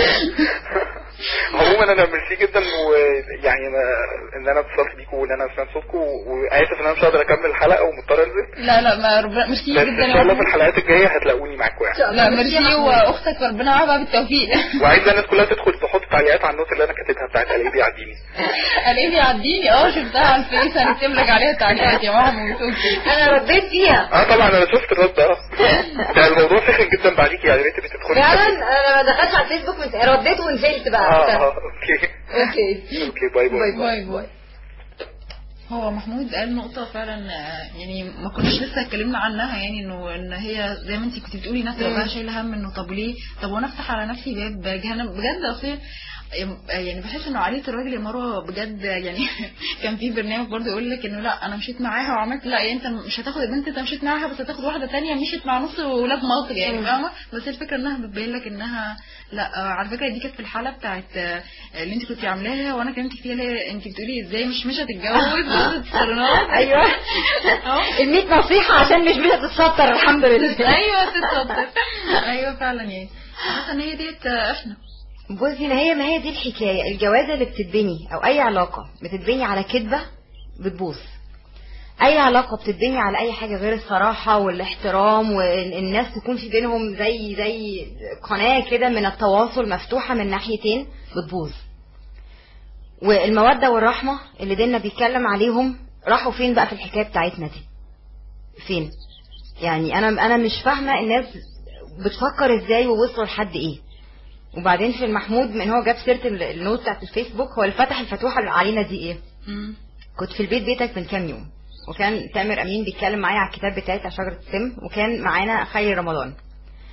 عموما انا ميرسي جدا ويعني انا ان انا اتصلت بيكم وان انا سمعت صوتكم واسف ان انا مش هقدر اكمل الحلقه ومضطر انزل لا لا ما ربنا ميرسي بس جدا ان يا شاء الله في محمود الحلقات الجايه هتلاقوني معاكم يعني لا ميرسي واختك ربنا يعوضها بالتوفيق وعايزه الناس كلها تدخل تحط تعليقات على النوت اللي انا كاتبها بتاعت الايه بيعديني الاقيه بيعديني اه شفتها على الفيس هنكتب لك عليها تعليقات يا محمود اوكي انا رديت فيها اه طبعا انا شفت الرد اه ده الموضوع سخن جدا بعديكي يعني انت بتدخلي فعلا انا ما دخلتش على الفيسبوك من رديت ونزلت بقى اه اه اوكي اوكي اوكي باي باي باي باي هو محمود قال نقطة فعلا آه، يعني ما كناش لسه اتكلمنا عنها يعني انه ان هي زي ما انت كنت بتقولي ناس تبقى بقى شايلة هم انه طب ليه طب وانا افتح على نفسي باب جهنم بجد اصل يعني بحس انه عائلة الراجل يا مروه بجد يعني كان في برنامج برضه يقول لك انه لا انا مشيت معاها وعملت لا يعني انت مش هتاخد البنت انت مشيت معاها بس هتاخد واحده تانية مشيت مع نص ولاد مصر يعني فاهمه بس الفكره انها بتبين لك انها لا آه، على فكره دي كانت في الحلقه بتاعت آه، اللي انت كنت عاملاها وانا كلمتك فيها اللي هي انت بتقولي ازاي مش مش هتتجوز بس تصرنات ايوه اه ال 100 نصيحة عشان مش بتتستر الحمد لله ايوه تتصدق ايوه فعلا يعني حاسه ان هي ديت آه، احنا بصي ما هي ما هي دي الحكاية الجوازة اللي بتتبني او اي علاقة بتتبني على كذبة بتبوظ اي علاقة بتتبني على اي حاجة غير الصراحة والاحترام وان الناس تكون في بينهم زي زي قناة كده من التواصل مفتوحة من ناحيتين بتبوظ والمودة والرحمة اللي ديننا بيتكلم عليهم راحوا فين بقى في الحكاية بتاعتنا دي فين يعني انا انا مش فاهمة الناس بتفكر ازاي ووصلوا لحد ايه وبعدين في المحمود من هو جاب سيره ال- النوت بتاعت الفيسبوك هو الفتح الفتوحه اللي علينا دي ايه مم. كنت في البيت بيتك من كام يوم وكان تامر امين بيتكلم معايا على الكتاب بتاعي بتاع شجره السم وكان معانا خير رمضان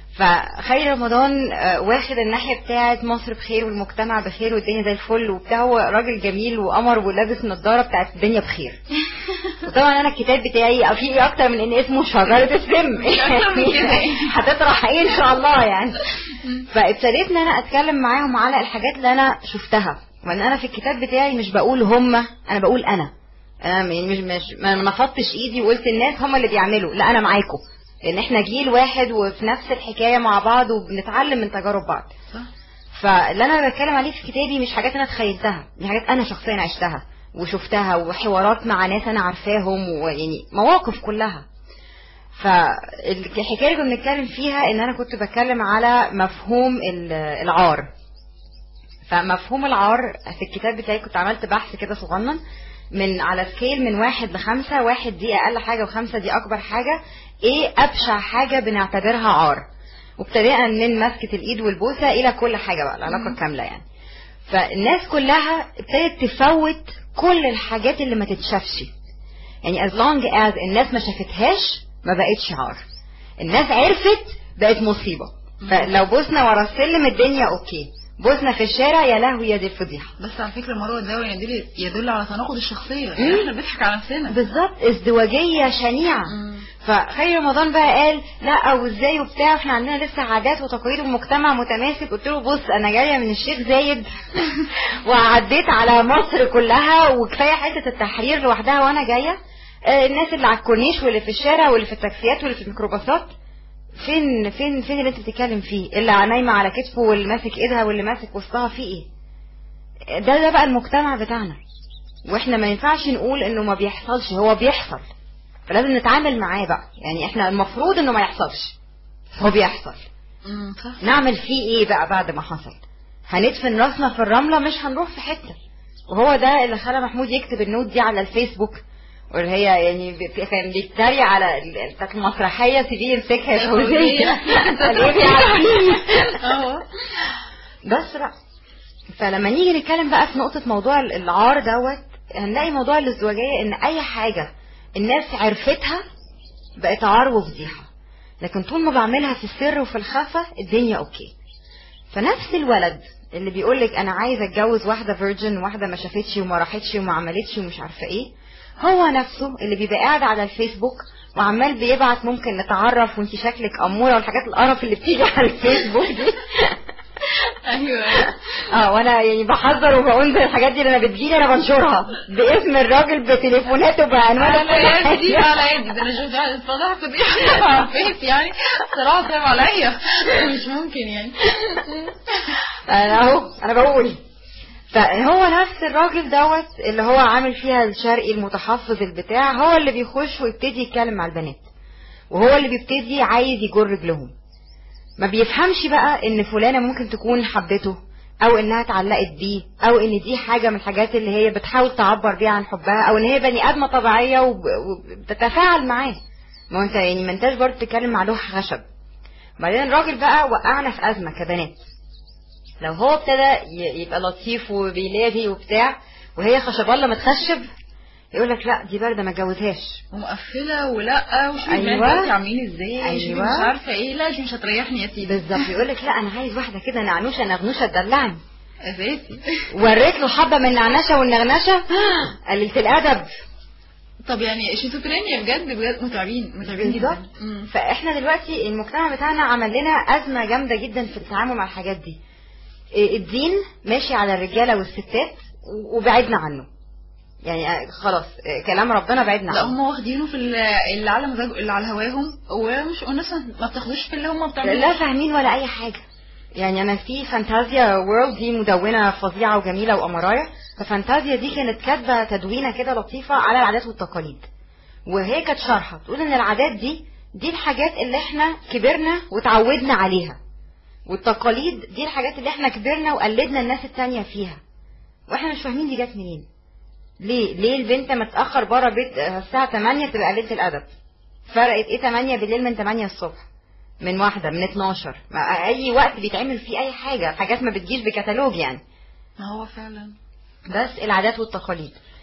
فخير رمضان آه، واخد الناحيه بتاعت مصر بخير والمجتمع بخير والدنيا زي الفل وبتاع هو راجل جميل وقمر ولابس نظاره بتاعت الدنيا بخير وطبعا انا الكتاب بتاعي في ايه اكتر من ان اسمه شجره السم أكتر من كده. هتطرح ايه ان شاء الله يعني فابتديت ان انا اتكلم معاهم على الحاجات اللي انا شفتها وان انا في الكتاب بتاعي مش بقول هم انا بقول انا انا م- مش مش ما ما نفضتش ايدي وقلت الناس هم اللي بيعملوا لا انا معاكم لان احنا جيل واحد وفي نفس الحكايه مع بعض وبنتعلم من تجارب بعض صح فاللي انا بتكلم عليه في كتابي مش حاجات انا تخيلتها دي حاجات انا شخصيا عشتها وشفتها وحوارات مع ناس انا عارفاهم ويعني مواقف كلها فالحكايه اللي بنتكلم فيها ان انا كنت بتكلم على مفهوم ال- العار فمفهوم العار في الكتاب بتاعي كنت عملت بحث كده صغنن من على سكيل من واحد لخمسة واحد دي أقل حاجة وخمسة دي أكبر حاجة إيه أبشع حاجة بنعتبرها عار وابتداء من مسكة الإيد والبوسة إلى كل حاجة بقى العلاقة الكاملة يعني فالناس كلها ابتدت تفوت كل الحاجات اللي ما تتشافش يعني as long as الناس ما شافتهاش ما بقتش عار الناس عرفت بقت مصيبة فلو بوسنا ورا السلم الدنيا اوكي بوسنا في الشارع يا لهوي يا دي الفضيحة بس على فكره مروه ده يدل يدل على تناقض الشخصيه مم. يعني احنا بنضحك على نفسنا بالظبط ازدواجية شنيعة مم. فخير رمضان بقى قال لا وازاي وبتاع احنا عندنا لسه عادات وتقاليد ومجتمع متماسك قلت له بص انا جايه من الشيخ زايد وعديت على مصر كلها وكفايه حته التحرير لوحدها وانا جايه آه، الناس اللي على الكورنيش واللي في الشارع واللي في التاكسيات واللي في الميكروباصات فين فين فين اللي انت بتتكلم فيه اللي نايمه على كتفه واللي ماسك ايدها واللي ماسك وسطها فيه ايه ده ده بقى المجتمع بتاعنا واحنا ما ينفعش نقول انه ما بيحصلش هو بيحصل فلازم نتعامل معاه بقى يعني احنا المفروض انه ما يحصلش هو بيحصل مم، صح نعمل فيه ايه بقى بعد ما حصل هندفن راسنا في الرملة مش هنروح في حتة وهو ده اللي خلى محمود يكتب النوت دي على الفيسبوك واللي هي يعني بي- كان بيتريق على ال- ال- بتاعت المسرحية سيبيه يمسكها يا فوزية قال ايه بيعديني اه بس بقى فلما نيجي نتكلم بقى في نقطة موضوع ال- العار دوت هنلاقي موضوع الازدواجية ان اي حاجة الناس عرفتها بقت عار وفضيحة لكن طول ما بعملها في السر وفي الخفا الدنيا اوكي فنفس الولد اللي بيقولك انا عايز اتجوز واحدة فيرجن واحدة ما شافتش وما راحتش وما عملتش ومش عارفة ايه هو نفسه اللي بيبقى قاعد على الفيسبوك وعمال بيبعت ممكن نتعرف وانت شكلك اموره والحاجات القرف اللي بتيجي على الفيسبوك دي ايوه اه وانا يعني بحذر وبقول زي الحاجات دي اللي انا بتجيلي انا بنشرها باسم الراجل بتليفوناته بعنوان على يدي على يدي ده انا شفت واحد اتفضح فضيحه على الفيس يعني صراحه صعب عليا مش ممكن يعني انا اهو انا بقول فهو نفس الراجل دوت اللي هو عامل فيها الشرقي المتحفظ البتاع هو اللي بيخش ويبتدي يتكلم مع البنات وهو اللي بيبتدي عايز يجر رجلهم ما بيفهمش بقى ان فلانة ممكن تكون حبته او انها اتعلقت بيه او ان دي حاجة من الحاجات اللي هي بتحاول تعبر بيها عن حبها او ان هي بني ادمة طبيعية وب- وبتتفاعل معاه ما هو انت يعني ما انتش برضه بتتكلم مع لوح خشب بعدين الراجل بقى وقعنا في ازمة كبنات لو هو ابتدى ي- يبقى لطيف وبيلاغي وبتاع وهي خشبالة متخشب يقول لك لا دي باردة ما اتجوزهاش ومقفله ولا وشوفي أيوة. البنات دلوقتي عاملين ازاي أيوة. شوفي مش عارفه ايه لا دي مش هتريحني يا سيدي بالظبط يقول لك لا انا عايز واحدة كده نعنوشة نغنوشة تدلعني اساسي وريت له حبة من النعنشة والنغنشة قللت الادب طب يعني شيزوفرينيا بجد بجد متعبين متعبين بالظبط جدا مم. فاحنا دلوقتي المجتمع بتاعنا عمل لنا ازمه جامده جدا في التعامل مع الحاجات دي إيه، الدين ماشي على الرجاله والستات و- وبعدنا عنه يعني آه، خلاص آه، كلام ربنا بعدنا لا عنه هم واخدينه في ال- اللي على مزاج اللي على هواهم ومش والناس ما بتاخدوش في اللي هم بتعملوه لا فاهمين ولا اي حاجه يعني انا في فانتازيا وورلد دي مدونه فظيعه وجميله وامرايه ففانتازيا دي كانت كاتبه تدوينه كده لطيفه على العادات والتقاليد وهي كانت شارحه تقول ان العادات دي دي الحاجات اللي احنا كبرنا وتعودنا عليها والتقاليد دي الحاجات اللي احنا كبرنا وقلدنا الناس التانية فيها واحنا مش فاهمين دي جت منين ليه ليه البنت ما تاخر بره بيت آه، الساعه 8 تبقى قليله الادب فرقت ايه 8 بالليل من 8 الصبح من واحدة من 12 ما اي وقت بيتعمل فيه اي حاجة حاجات ما بتجيش بكتالوج يعني ما هو فعلا بس العادات والتقاليد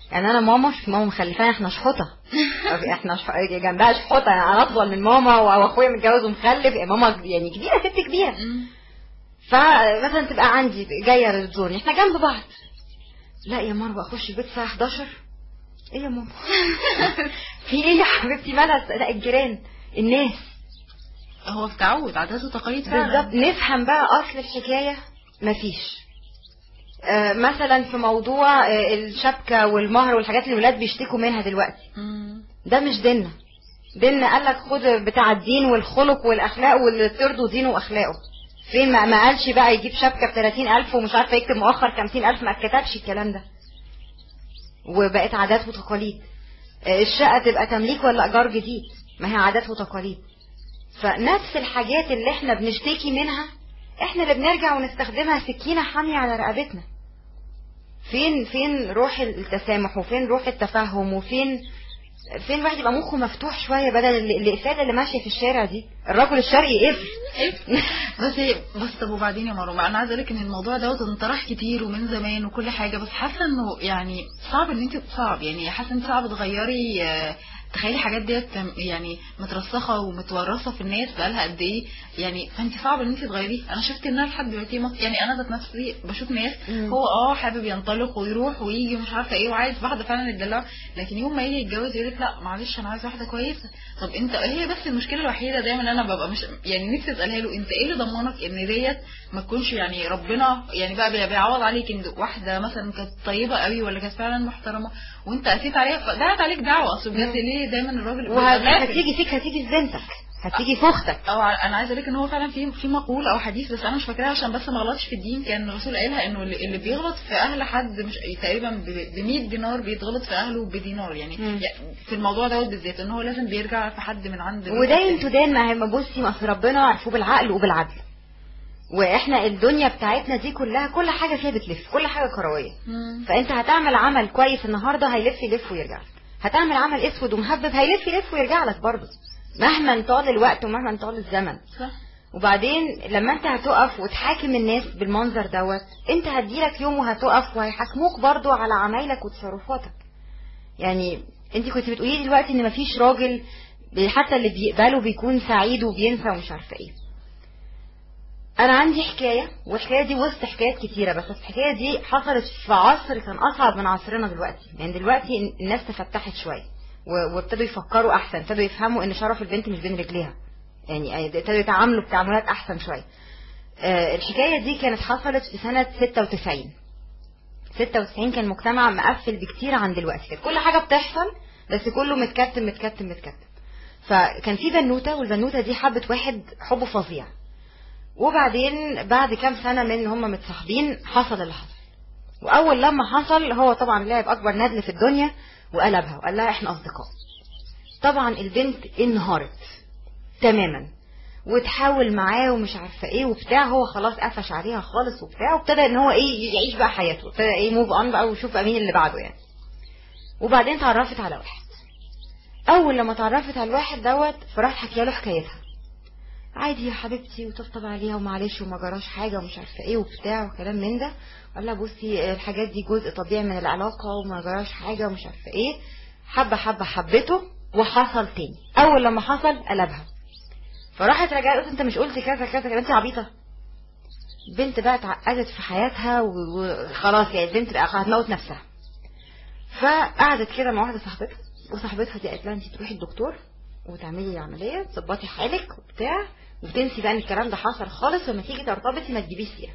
يعني انا ماما في ماما مخلفاني احنا شحوطه احنا شح... جنبها شحوطه يعني انا اطول من ماما واخويا متجوز ومخلف يعني ماما يعني كبيره ست كبيره مم. فمثلا تبقى عندي جايه تزورني احنا جنب بعض لا يا مروه اخش البيت الساعه 11 ايه يا ماما في ايه يا حبيبتي مالها لا الجيران الناس هو في تعود عادات وتقاليد فعلا بالظبط نفهم بقى اصل الحكايه مفيش آه مثلا في موضوع آه الشبكه والمهر والحاجات اللي الولاد بيشتكوا منها دلوقتي مم. ده مش ديننا ديننا قال لك خد بتاع الدين والخلق والاخلاق واللي ترضوا دينه واخلاقه فين ما, ما قالش بقى يجيب شبكه ب 30000 ومش عارفه يكتب مؤخر 50000 ما اتكتبش الكلام ده وبقت عادات وتقاليد آه، الشقه تبقى تمليك ولا ايجار جديد ما هي عادات وتقاليد فنفس الحاجات اللي احنا بنشتكي منها احنا اللي بنرجع ونستخدمها سكينه حاميه على رقبتنا فين فين روح التسامح وفين روح التفهم وفين فين الواحد يبقى مخه مفتوح شويه بدل ال- الافاده اللي ماشيه في الشارع دي الرجل الشرقي قفل بس هي بس طب وبعدين يا مروه انا عايزه اقول لك ان الموضوع دوت انطرح كتير ومن زمان وكل حاجه بس حاسه انه يعني صعب ان انت صعب يعني حاسه ان صعب تغيري آه، تخيلي الحاجات ديت يعني مترسخه ومتورثه في الناس بقالها قد ايه يعني فانت صعب ان انت تغيريها انا شفت انها لحد دلوقتي مص- يعني انا ذات نفسي بشوف ناس مم. هو اه حابب ينطلق ويروح ويجي ومش عارفه ايه وعايز واحده فعلا يدلعها لكن يوم ما يجي يتجوز يقول لك لا معلش انا عايز واحده كويسه طب انت هي بس المشكله الوحيده دايما انا ببقى مش يعني نفسي اسالها له انت ايه اللي ضمنك ان ديت ما تكونش يعني ربنا يعني بقى بي- بيعوض عليك ان واحده مثلا كانت طيبه قوي ولا كانت فعلا محترمه وانت قسيت عليها فدعت عليك دعوه اصل بجد ليه دايما الراجل بيبقى غافل؟ وهتيجي فيك هتيجي في بنتك هتيجي في اختك او ع- انا عايزه اقول لك ان هو فعلا في في مقول او حديث بس انا مش فاكراها عشان بس ما غلطش في الدين كان الرسول قايلها انه اللي اللي بيغلط في اهل حد مش تقريبا ب 100 دينار بيتغلط في اهله بدينار يعني مم. يعني في الموضوع دوت بالذات ان هو لازم بيرجع في حد من عند وداين تدان ما هي ما بصي ما أصل ربنا عرفوه بالعقل وبالعدل واحنا الدنيا بتاعتنا دي كلها كل حاجه فيها بتلف كل حاجه كرويه مم. فانت هتعمل عمل كويس النهارده هيلف يلف ويرجع لك هتعمل عمل اسود ومهبب هيلف يلف ويرجع لك برضه مهما طال الوقت ومهما طال الزمن صح وبعدين لما انت هتقف وتحاكم الناس بالمنظر دوت انت هتجيلك يوم وهتقف وهيحاكموك برضو على عمايلك وتصرفاتك يعني انت كنت بتقولي دلوقتي ان مفيش راجل بي- حتى اللي بيقبله بيكون سعيد وبينسى ومش عارفه ايه انا عندي حكايه والحكايه دي وسط حكايات كتيره بس الحكايه دي حصلت في عصر كان اصعب من عصرنا دلوقتي يعني دلوقتي الناس تفتحت شويه و- وابتدوا يفكروا احسن ابتدوا يفهموا ان شرف البنت مش بين رجليها يعني ابتدوا يتعاملوا بتعاملات احسن شويه آه، الحكايه دي كانت حصلت في سنه 96 96 كان مجتمع مقفل بكتير عن دلوقتي كانت كل حاجه بتحصل بس كله متكتم متكتم متكتم فكان في بنوته والبنوته دي حبت واحد حبه فظيع وبعدين بعد كام سنه من ان هم متصاحبين حصل اللي حصل واول لما حصل هو طبعا لعب اكبر ندل في الدنيا وقلبها وقال لها احنا اصدقاء طبعا البنت انهارت تماما وتحاول معاه ومش عارفه ايه وبتاع هو خلاص قفش عليها خالص وبتاع وابتدى ان هو ايه يعيش بقى حياته ابتدى ايه موف اون بقى ويشوف بقى مين اللي بعده يعني وبعدين اتعرفت على واحد اول لما اتعرفت على الواحد دوت فراح حكي له حكايتها عادي يا حبيبتي وطبطب عليها ومعلش وما جراش حاجه ومش عارفه ايه وبتاع وكلام من ده قال لها بصي الحاجات دي جزء طبيعي من العلاقه وما جراش حاجه ومش عارفه ايه حبه حبه حبته وحصل تاني اول لما حصل قلبها فراحت رجعت قلت انت مش قلت كذا كذا كذا انت عبيطه بنت بقى اتعقدت في حياتها و- وخلاص يعني البنت بقى هتموت نفسها فقعدت كده مع واحده صاحبتها وصاحبتها دي قالت لها انت تروحي الدكتور وتعملي عمليه تظبطي حالك وبتاع وتنسي بقى ان الكلام ده حصل خالص ولما تيجي ترتبطي ما تجيبيش سيره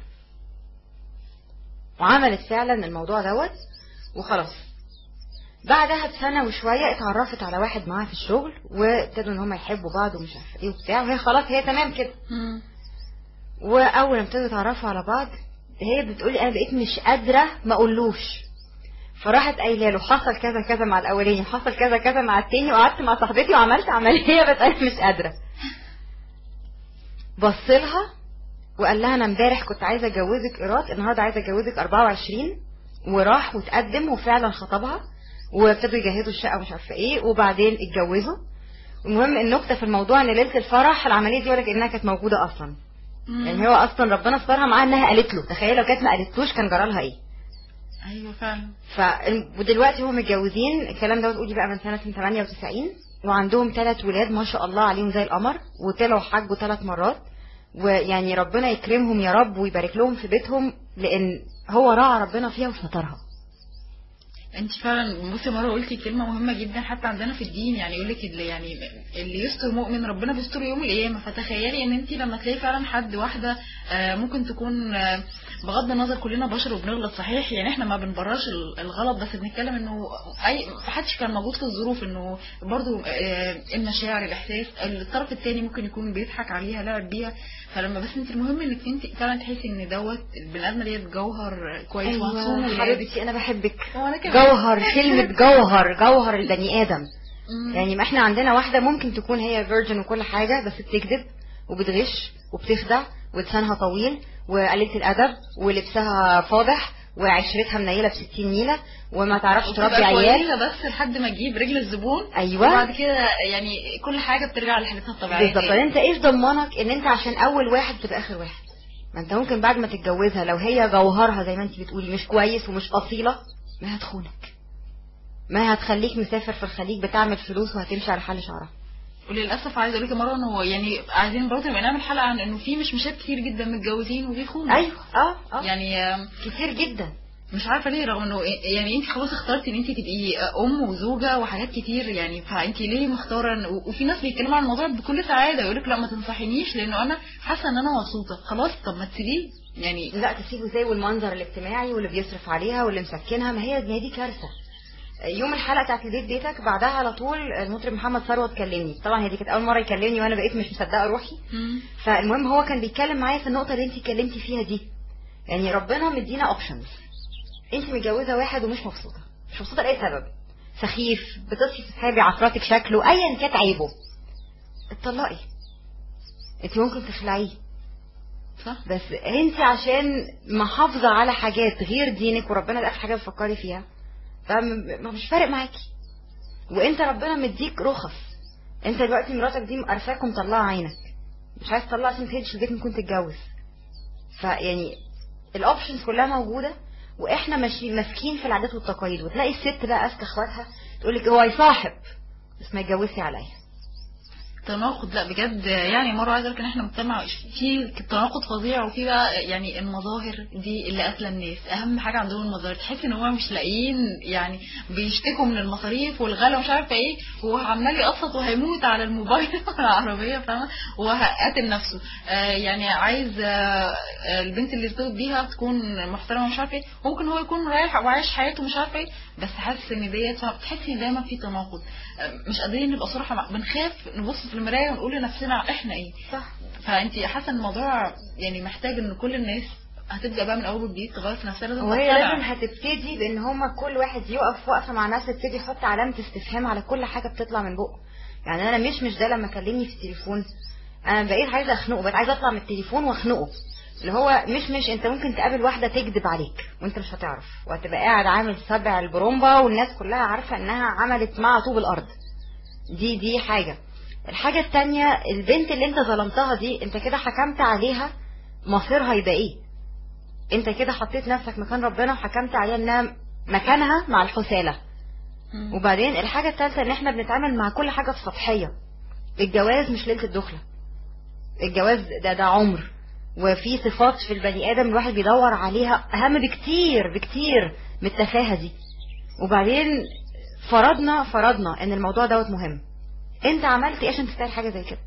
وعملت فعلا الموضوع دوت وخلاص بعدها بسنه وشويه اتعرفت على واحد معاها في الشغل وابتدوا ان هم يحبوا بعض ومش عارفه ايه وبتاع وهي خلاص هي تمام كده مم. واول ما ابتدوا يتعرفوا على بعض هي بتقولي انا بقيت مش قادره ما اقولوش فراحت قايله له حصل كذا كذا مع الاولاني حصل كذا كذا مع التاني وقعدت مع صاحبتي وعملت عمليه بس انا مش قادره بص لها وقال لها انا امبارح كنت عايزه اتجوزك ايراد النهارده عايزه اتجوزك 24 وراح وتقدم وفعلا خطبها وابتدوا يجهزوا الشقه ومش عارفه ايه وبعدين اتجوزوا المهم النكته في الموضوع ان ليله الفرح العمليه دي ولا كانها كانت موجوده اصلا مم. يعني هو اصلا ربنا استرها معاها انها قالت له تخيل لو كانت ما قالتلوش كان جرى لها ايه ايوه فعلا ف ودلوقتي هم متجوزين الكلام ده تقولي بقى من سنه 98 وعندهم ثلاث ولاد ما شاء الله عليهم زي القمر وطلعوا حجوا ثلاث مرات ويعني ربنا يكرمهم يا رب ويبارك لهم في بيتهم لان هو راعى ربنا فيها وسترها انت فعلا بصي مره قلتي كلمه مهمه جدا حتى عندنا في الدين يعني يقول لك اللي يعني اللي يستر مؤمن ربنا بيستر يوم القيامه فتخيلي ان انت لما تلاقي فعلا حد واحده آه، ممكن تكون آه، بغض النظر كلنا بشر وبنغلط صحيح يعني احنا ما بنبررش ال- الغلط بس بنتكلم انه اي محدش كان موجود في الظروف انه برضو آه، المشاعر الاحساس الطرف الثاني ممكن يكون بيضحك عليها لعب بيها فلما بس انت المهم انك انت فعلا تحسي ان دوت البني ادمه ديت جوهر كويس ومعصوم ايوه ولاد. حبيبتي انا بحبك وانا كمان جوهر كلمه جوهر جوهر البني ادم مم. يعني ما احنا عندنا واحدة ممكن تكون هي فيرجن وكل حاجة بس بتكذب وبتغش وبتخدع ولسانها طويل وقليلة الأدب ولبسها فاضح وعشرتها منيلة بستين نيلة وما تعرفش وتبقى تربي عيال كويسة بس لحد ما تجيب رجل الزبون أيوة. وبعد كده يعني كل حاجة بترجع لحالتها الطبيعية بالظبط تاني. انت ايش ضمنك ان انت عشان اول واحد تبقى اخر واحد ما انت ممكن بعد ما تتجوزها لو هي جوهرها زي ما انت بتقولي مش كويس ومش اصيلة ما هتخونك ما هتخليك مسافر في الخليج بتعمل فلوس وهتمشي على حل شعرها وللاسف عايزه اقول لك يا مروه هو يعني عايزين برضه نبقى نعمل حلقه عن انه في مش مشات كتير جدا متجوزين وبيخونوا ايوه اه اه يعني آم، كتير جدا مش عارفه ليه رغم انه إيه- يعني انت خلاص اخترتي ان انت تبقي ام وزوجه وحاجات كتير يعني فانت ليه مختاره إن- وفي ناس بيتكلموا عن الموضوع بكل سعاده يقول لك لا ما تنصحينيش لانه انا حاسه ان انا مبسوطه خلاص طب ما تسيبيه يعني لا تسيبه زي والمنظر الاجتماعي واللي بيصرف عليها واللي مسكنها ما هي ما هي دي كارثه يوم الحلقه بتاعت البيت بيتك بعدها على طول المطرب محمد ثروت كلمني طبعا هي دي كانت اول مره يكلمني وانا بقيت مش مصدقه روحي مم. فالمهم هو كان بيتكلم معايا في النقطه اللي انت اتكلمتي فيها دي يعني ربنا مدينا اوبشنز انت متجوزه واحد ومش مبسوطه مش مبسوطه لاي سبب سخيف بتصحي تصحي عفراتك شكله ايا كانت عيبه اتطلقي انت ممكن تخلعيه صح بس انت عشان محافظة على حاجات غير دينك وربنا ده اخر حاجة بتفكري فيها فمش فارق معاكي وانت ربنا مديك رخص انت دلوقتي مراتك دي مقرفاك ومطلعة عينك مش عايز تطلع عشان تهدش البيت ممكن تتجوز فيعني الاوبشنز كلها موجودة واحنا ماشي ماسكين في العادات والتقاليد وتلاقي الست بقى اذكى اخواتها تقول لك هو يصاحب بس ما يتجوزش عليا تناقض لا بجد يعني مرة عايزة اقول لك ان احنا مجتمع في تناقض فظيع وفي بقى يعني المظاهر دي اللي قاتله الناس اهم حاجة عندهم المظاهر تحس ان هم مش لاقيين يعني بيشتكوا من المصاريف والغلا ومش عارفة ايه وهو عمال يقسط وهيموت على الموبايل وعلى العربية فاهمة وقاتل نفسه آه يعني عايز آه آه، البنت اللي ارتبط بيها تكون محترمة مش عارفة ايه ممكن هو يكون رايح وعايش حياته مش عارفة ايه بس حاسس ان ديت بتحسي ان دايما في تناقض آه، مش قادرين نبقى صراحة مع- بنخاف نبص في المراية ونقول لنفسنا احنا ايه صح فانت حاسه ان الموضوع يعني محتاج ان كل الناس هتبدا بقى من اول وجديد تغير في نفسها لازم وهي تقتنع. لازم هتبتدي بان هما كل واحد يقف وقفه مع نفسه يبتدي يحط علامه استفهام على كل حاجه بتطلع من بقه يعني انا مش مش ده لما كلمني في التليفون انا بقيت عايزه اخنقه بقيت عايزه اطلع من التليفون واخنقه اللي هو مش مش انت ممكن تقابل واحده تكذب عليك وانت مش هتعرف وهتبقى قاعد عامل سبع البرومبا والناس كلها عارفه انها عملت مع طوب الارض دي دي حاجه الحاجه التانية البنت اللي انت ظلمتها دي انت كده حكمت عليها مصيرها يبقى ايه انت كده حطيت نفسك مكان ربنا وحكمت عليها انها مكانها مع الحسالة مم. وبعدين الحاجة الثالثة ان احنا بنتعامل مع كل حاجة في سطحية الجواز مش ليلة الدخلة الجواز ده ده عمر وفي صفات في البني ادم الواحد بيدور عليها اهم بكتير بكتير من التفاهة دي وبعدين فرضنا فرضنا ان الموضوع دوت مهم انت عملت ايه عشان تستاهل حاجة زي كده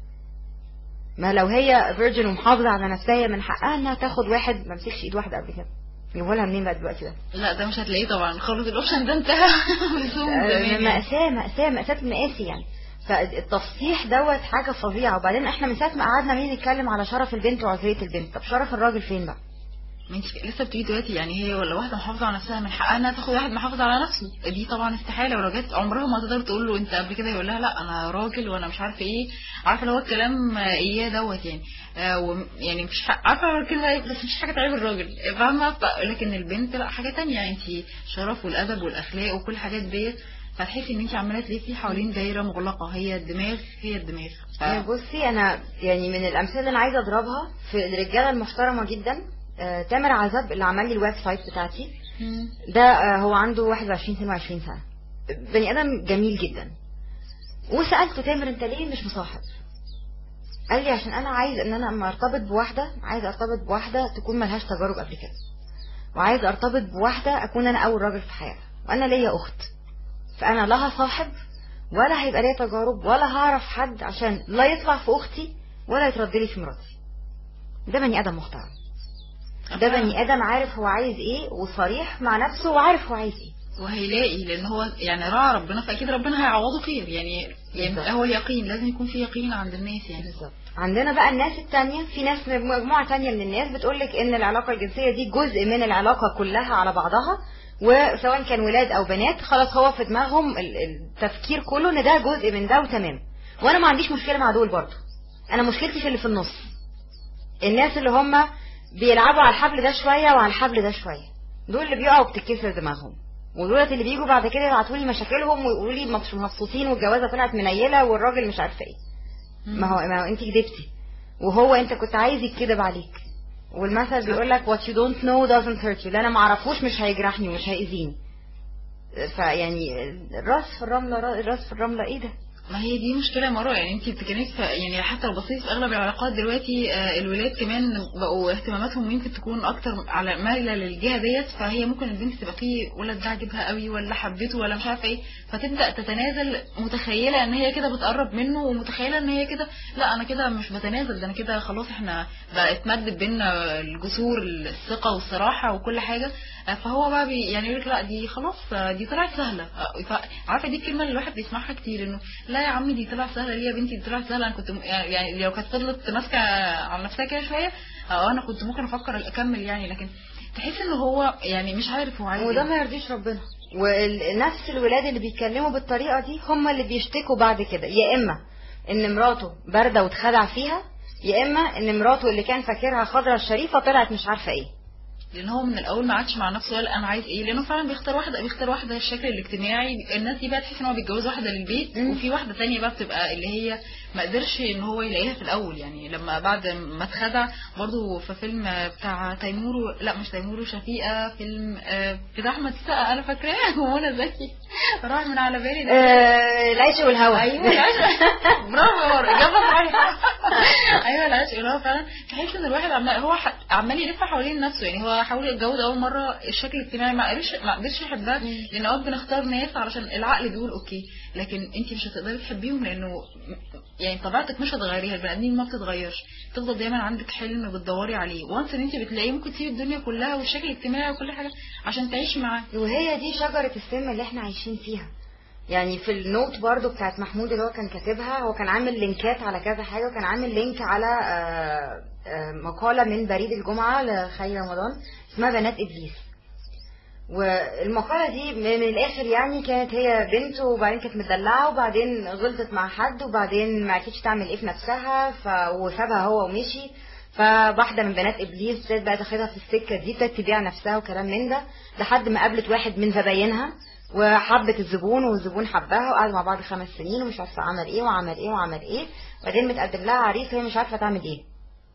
ما لو هي فيرجن ومحافظة على نفسها هي من حقها انها تاخد واحد ما مسكش ايد واحدة قبل كده يجيبوا لها منين بقى دلوقتي ده لا ده مش هتلاقيه طبعا خالص الاوبشن ده انتهى بسوم آه، زمان يعني. مأساة مأساة مأساة المقاسي يعني فالتصحيح دوت حاجة فظيعة وبعدين احنا من ساعة ما قعدنا مين نتكلم على شرف البنت وعذرية البنت طب شرف الراجل فين بقى ما انت لسه بتيجي دلوقتي يعني هي ولا واحده محافظه على نفسها من حقها انها تاخد واحد محافظ على نفسه دي طبعا استحاله ولو جت عمرها ما تقدر تقول له انت قبل كده يقول لها لا انا راجل وانا مش عارفه ايه عارفه اللي هو الكلام آه، اياه دوت يعني آه وم- يعني مش حق عارفه هو كده عيب، بس مش حاجه تعيب الراجل فاهمه ف- لكن البنت لا حاجه تانية انت شرف والادب والاخلاق وكل الحاجات ديت فتحسي ان انت عماله تلفي حوالين دايره مغلقه هي الدماغ هي الدماغ ف... آه، بصي انا يعني من الامثله اللي انا عايزه اضربها في الرجاله المحترمه جدا آه، تامر عزب اللي عمل لي الويب سايت بتاعتي مم. ده آه، هو عنده 21 22 سنة بني آدم جميل جدا وسألته تامر انت ليه مش مصاحب قال لي عشان انا عايز ان انا اما ارتبط بواحدة عايز ارتبط بواحدة تكون ملهاش تجارب قبل كده وعايز ارتبط بواحدة اكون انا اول راجل في حياتها وانا ليا اخت فانا لا هصاحب ولا هيبقى ليا تجارب ولا هعرف حد عشان لا يطلع في اختي ولا يترد لي في مراتي ده بني ادم محترم ده بني ادم عارف هو عايز ايه وصريح مع نفسه وعارف هو عايز ايه وهيلاقي لان هو يعني راعى ربنا فاكيد ربنا هيعوضه خير يعني, يعني بالظبط. هو اليقين لازم يكون في يقين عند الناس يعني بالظبط عندنا بقى الناس التانية في ناس مجموعة تانية من الناس بتقولك ان العلاقة الجنسية دي جزء من العلاقة كلها على بعضها وسواء كان ولاد او بنات خلاص هو في دماغهم ال- التفكير كله ان ده جزء من ده وتمام وانا ما عنديش مشكلة مع دول برضه انا مشكلتي في اللي في النص الناس اللي هم بيلعبوا على الحبل ده شوية وعلى الحبل ده شوية دول اللي بيقعوا بتتكسر دماغهم ودولت اللي بيجوا بعد كده يبعتوا لي مشاكلهم ويقولوا لي مش مبسوطين والجوازه طلعت منيله والراجل مش عارفه ايه ما هو ما هو انت كدبتي وهو انت كنت عايز يتكذب عليك والمثل بيقول لك what you don't know doesn't hurt you اللي انا ما اعرفوش مش هيجرحني ومش هيأذيني فيعني الراس في الرمله را- الراس في الرمله ايه ده ما هي دي مشكلة يا مروة يعني انت بتتكلمي في يعني حتى لو بصيتي في اغلب العلاقات دلوقتي آه، الولاد كمان بقوا اهتماماتهم يمكن تكون اكتر على مايلة للجهة ديت فهي ممكن البنت تبقى في ولد ده عاجبها قوي ولا حبته ولا مش عارفه ايه فتبدا تتنازل متخيله ان هي كده بتقرب منه ومتخيله ان هي كده لا انا كده مش بتنازل ده انا كده خلاص احنا بقى اتمدد بينا الجسور الثقه والصراحه وكل حاجه آه، فهو بقى بي يعني يقول لك لا دي خلاص آه، دي طلعت سهله آه، ف- عارفه دي الكلمه اللي الواحد بيسمعها كتير انه لا يا عمي دي طلعت سهله ليه يا بنتي دي طلعت سهله انا كنت م- يعني لو كانت فضلت ماسكه على نفسها كده شويه اه انا كنت ممكن افكر اكمل يعني لكن تحس ان هو يعني مش عارف هو عايز وده إيه. ما يرضيش ربنا ونفس الولاد اللي بيتكلموا بالطريقه دي هم اللي بيشتكوا بعد كده يا اما ان مراته بارده واتخدع فيها يا اما ان مراته اللي كان فاكرها خضرة الشريفه طلعت مش عارفه ايه لان هو من الاول ما عادش مع نفسه قال انا عايز ايه لانه فعلا بيختار واحده بيختار واحده الشكل الاجتماعي الناس دي بقى تحس ان هو بيتجوز واحده للبيت مم. وفي واحده تانية بقى بتبقى اللي هي ما قدرش ان هو يلاقيها في الاول يعني لما بعد ما اتخدع برضه في فيلم بتاع تيمور و- لا مش تيمور وشفيقه فيلم آه، بتاع احمد السقا انا فاكراه ومنى زكي راح من على بالي ده. آه العيش والهوى ايوه العشق برافو يا مروه اجابه صحيحه ايوه العشق اللي هو فعلا تحس ان الواحد عمال هو ح- عمال يلف حوالين نفسه يعني هو حاول يتجوز اول مره الشكل الاجتماعي ما قدرش ما قدرش يحبها لان اوقات بنختار ناس علشان العقل بيقول اوكي لكن انت مش هتقدري تحبيهم لانه يعني طبيعتك مش هتغيريها البني ادمين ما بتتغيرش تفضل دايما عندك حلم بتدوري عليه وانس ان انت بتلاقيه ممكن تسيبي الدنيا كلها والشكل الاجتماعي وكل حاجه عشان تعيشي معاه وهي دي شجرة السم اللي احنا عايشين فيها يعني في النوت برضو بتاعت محمود اللي هو كان كاتبها هو كان عامل لينكات على كذا حاجة وكان عامل لينك على آه، آه، مقالة من بريد الجمعة لخي رمضان اسمها بنات إبليس والمقالة دي من الآخر يعني كانت هي بنت وبعدين كانت مدلعة وبعدين غلطت مع حد وبعدين ما عرفتش تعمل ايه في نفسها ف... وسابها هو ومشي فواحدة من بنات إبليس ابتدت بقى تاخدها في السكة دي ابتدت تبيع نفسها وكلام من ده لحد ما قابلت واحد من زباينها وحبت الزبون والزبون حبها وقعدوا مع بعض خمس سنين ومش عارفة عمل ايه وعمل ايه وعمل ايه وبعدين متقدم لها عريس وهي مش عارفة تعمل ايه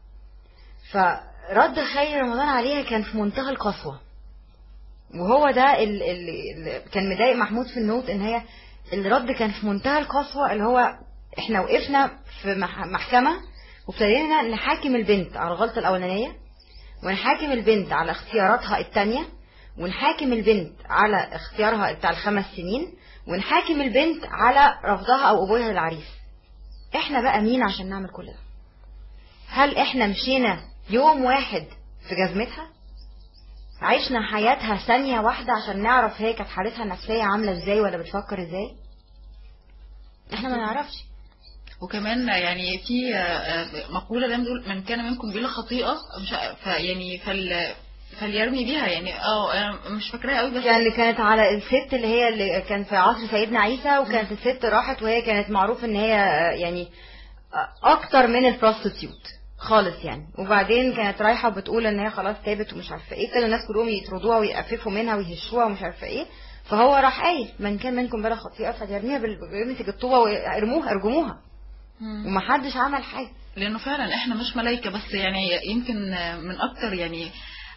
فرد خير رمضان عليها كان في منتهى القسوة وهو ده اللي كان مضايق محمود في النوت ان هي الرد كان في منتهى القسوة اللي هو احنا وقفنا في مح- محكمة وابتدينا نحاكم البنت على الغلطة الأولانية ونحاكم البنت على اختياراتها التانية ونحاكم البنت على اختيارها بتاع الخمس سنين ونحاكم البنت على رفضها أو قبولها للعريس احنا بقى مين عشان نعمل كل ده هل احنا مشينا يوم واحد في جزمتها عشنا حياتها ثانية واحدة عشان نعرف هي كانت حالتها النفسية عاملة ازاي ولا بتفكر ازاي احنا ما نعرفش وكمان يعني في آه، آه، مقولة دايما بتقول من كان منكم بلا خطيئة مش ع- ف- يعني فل فليرمي بيها يعني اه انا مش فاكراها قوي بس يعني كانت على الست اللي هي اللي كان في عصر سيدنا عيسى وكانت الست راحت وهي كانت معروف ان هي آه، يعني آه، اكتر من البروستيتيوت خالص يعني وبعدين كانت رايحه بتقول ان هي خلاص تابت ومش عارفه ايه ابتدوا الناس كلهم يطردوها ويقففوا منها ويهشوها ومش عارفه ايه فهو راح قايل من كان منكم بلا خطيئه فليرميها بال- بيمسك الطوبه وارموها ارجموها مم. ومحدش عمل حاجه لانه فعلا احنا مش ملايكه بس يعني يمكن من اكتر يعني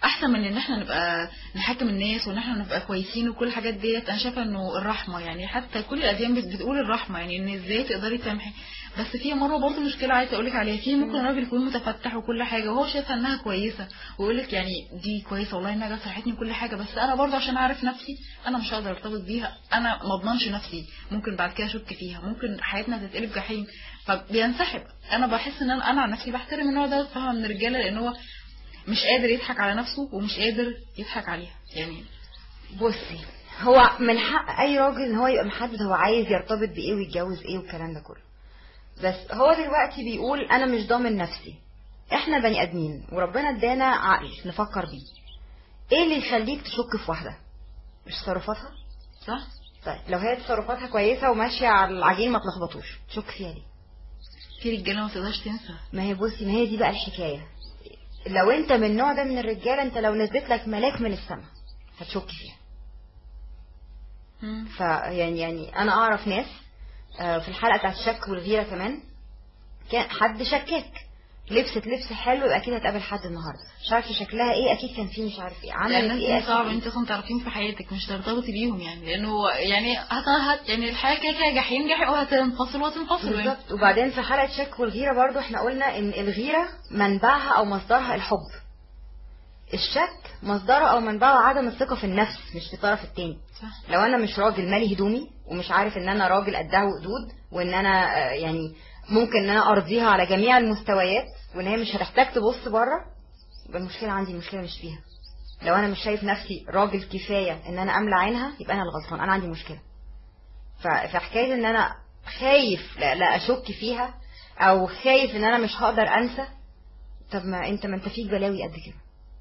احسن من ان احنا نبقى نحاكم الناس وان احنا نبقى كويسين وكل الحاجات ديت انا شايفه انه الرحمه يعني حتى كل الاديان بت- بتقول الرحمه يعني ان ازاي تقدري تسامحي بس في مره برضه مشكله عايزه اقول لك عليها في ممكن راجل يكون متفتح وكل حاجه وهو شايفها انها كويسه ويقول لك يعني دي كويسه والله انها جت صحتني كل حاجه بس انا برضه عشان اعرف نفسي انا مش هقدر ارتبط بيها انا ما اضمنش نفسي ممكن بعد كده اشك فيها ممكن حياتنا تتقلب جحيم فبينسحب انا بحس ان انا انا عن نفسي بحترم النوع ده فاهمه من الرجاله لان هو مش قادر يضحك على نفسه ومش قادر يضحك عليها يعني بصي هو من حق اي راجل ان هو يبقى محدد هو عايز يرتبط بايه ويتجوز ايه والكلام ده كله بس هو دلوقتي بيقول انا مش ضامن نفسي احنا بني ادمين وربنا ادانا عقل نفكر بيه ايه اللي يخليك تشك في واحده مش تصرفاتها صح طيب لو هي تصرفاتها كويسه وماشيه على العجين ما تلخبطوش تشك فيها ليه في رجاله ما تقدرش تنسى ما هي بصي ما هي دي بقى الحكايه لو انت من النوع ده من الرجاله انت لو نزلت لك ملاك من السماء هتشك فيها مم. فيعني يعني انا اعرف ناس آه، في الحلقه بتاعت الشك والغيره كمان كان حد شكاك لبست لبس حلو يبقى اكيد هتقابل حد النهارده مش عارفه شكلها ايه اكيد كان فيه مش عارف ايه لان عملت الناس ايه دي صعب أكيد انت اصلا تعرفيهم في حياتك مش ترتبطي بيهم يعني لانه يعني هت هت يعني الحياه كده كده جحيم جحيم وهتنفصل وهتنفصل يعني. بالظبط وبعدين في حلقه شك والغيره برضو احنا قلنا ان الغيره منبعها او مصدرها الحب الشك مصدره او منبعه عدم الثقه في النفس مش في الطرف التاني صح لو انا مش راجل مالي هدومي ومش عارف ان انا راجل قدها وقدود وان انا آه، يعني ممكن ان انا ارضيها على جميع المستويات وان هي مش هتحتاج تبص بره يبقى المشكله عندي المشكله مش فيها لو انا مش شايف نفسي راجل كفايه ان انا املى عينها يبقى انا الغلطان انا عندي مشكله ف- فحكايه ان انا خايف لا, لا اشك فيها او خايف ان انا مش هقدر انسى طب ما انت ما انت فيك بلاوي قد كده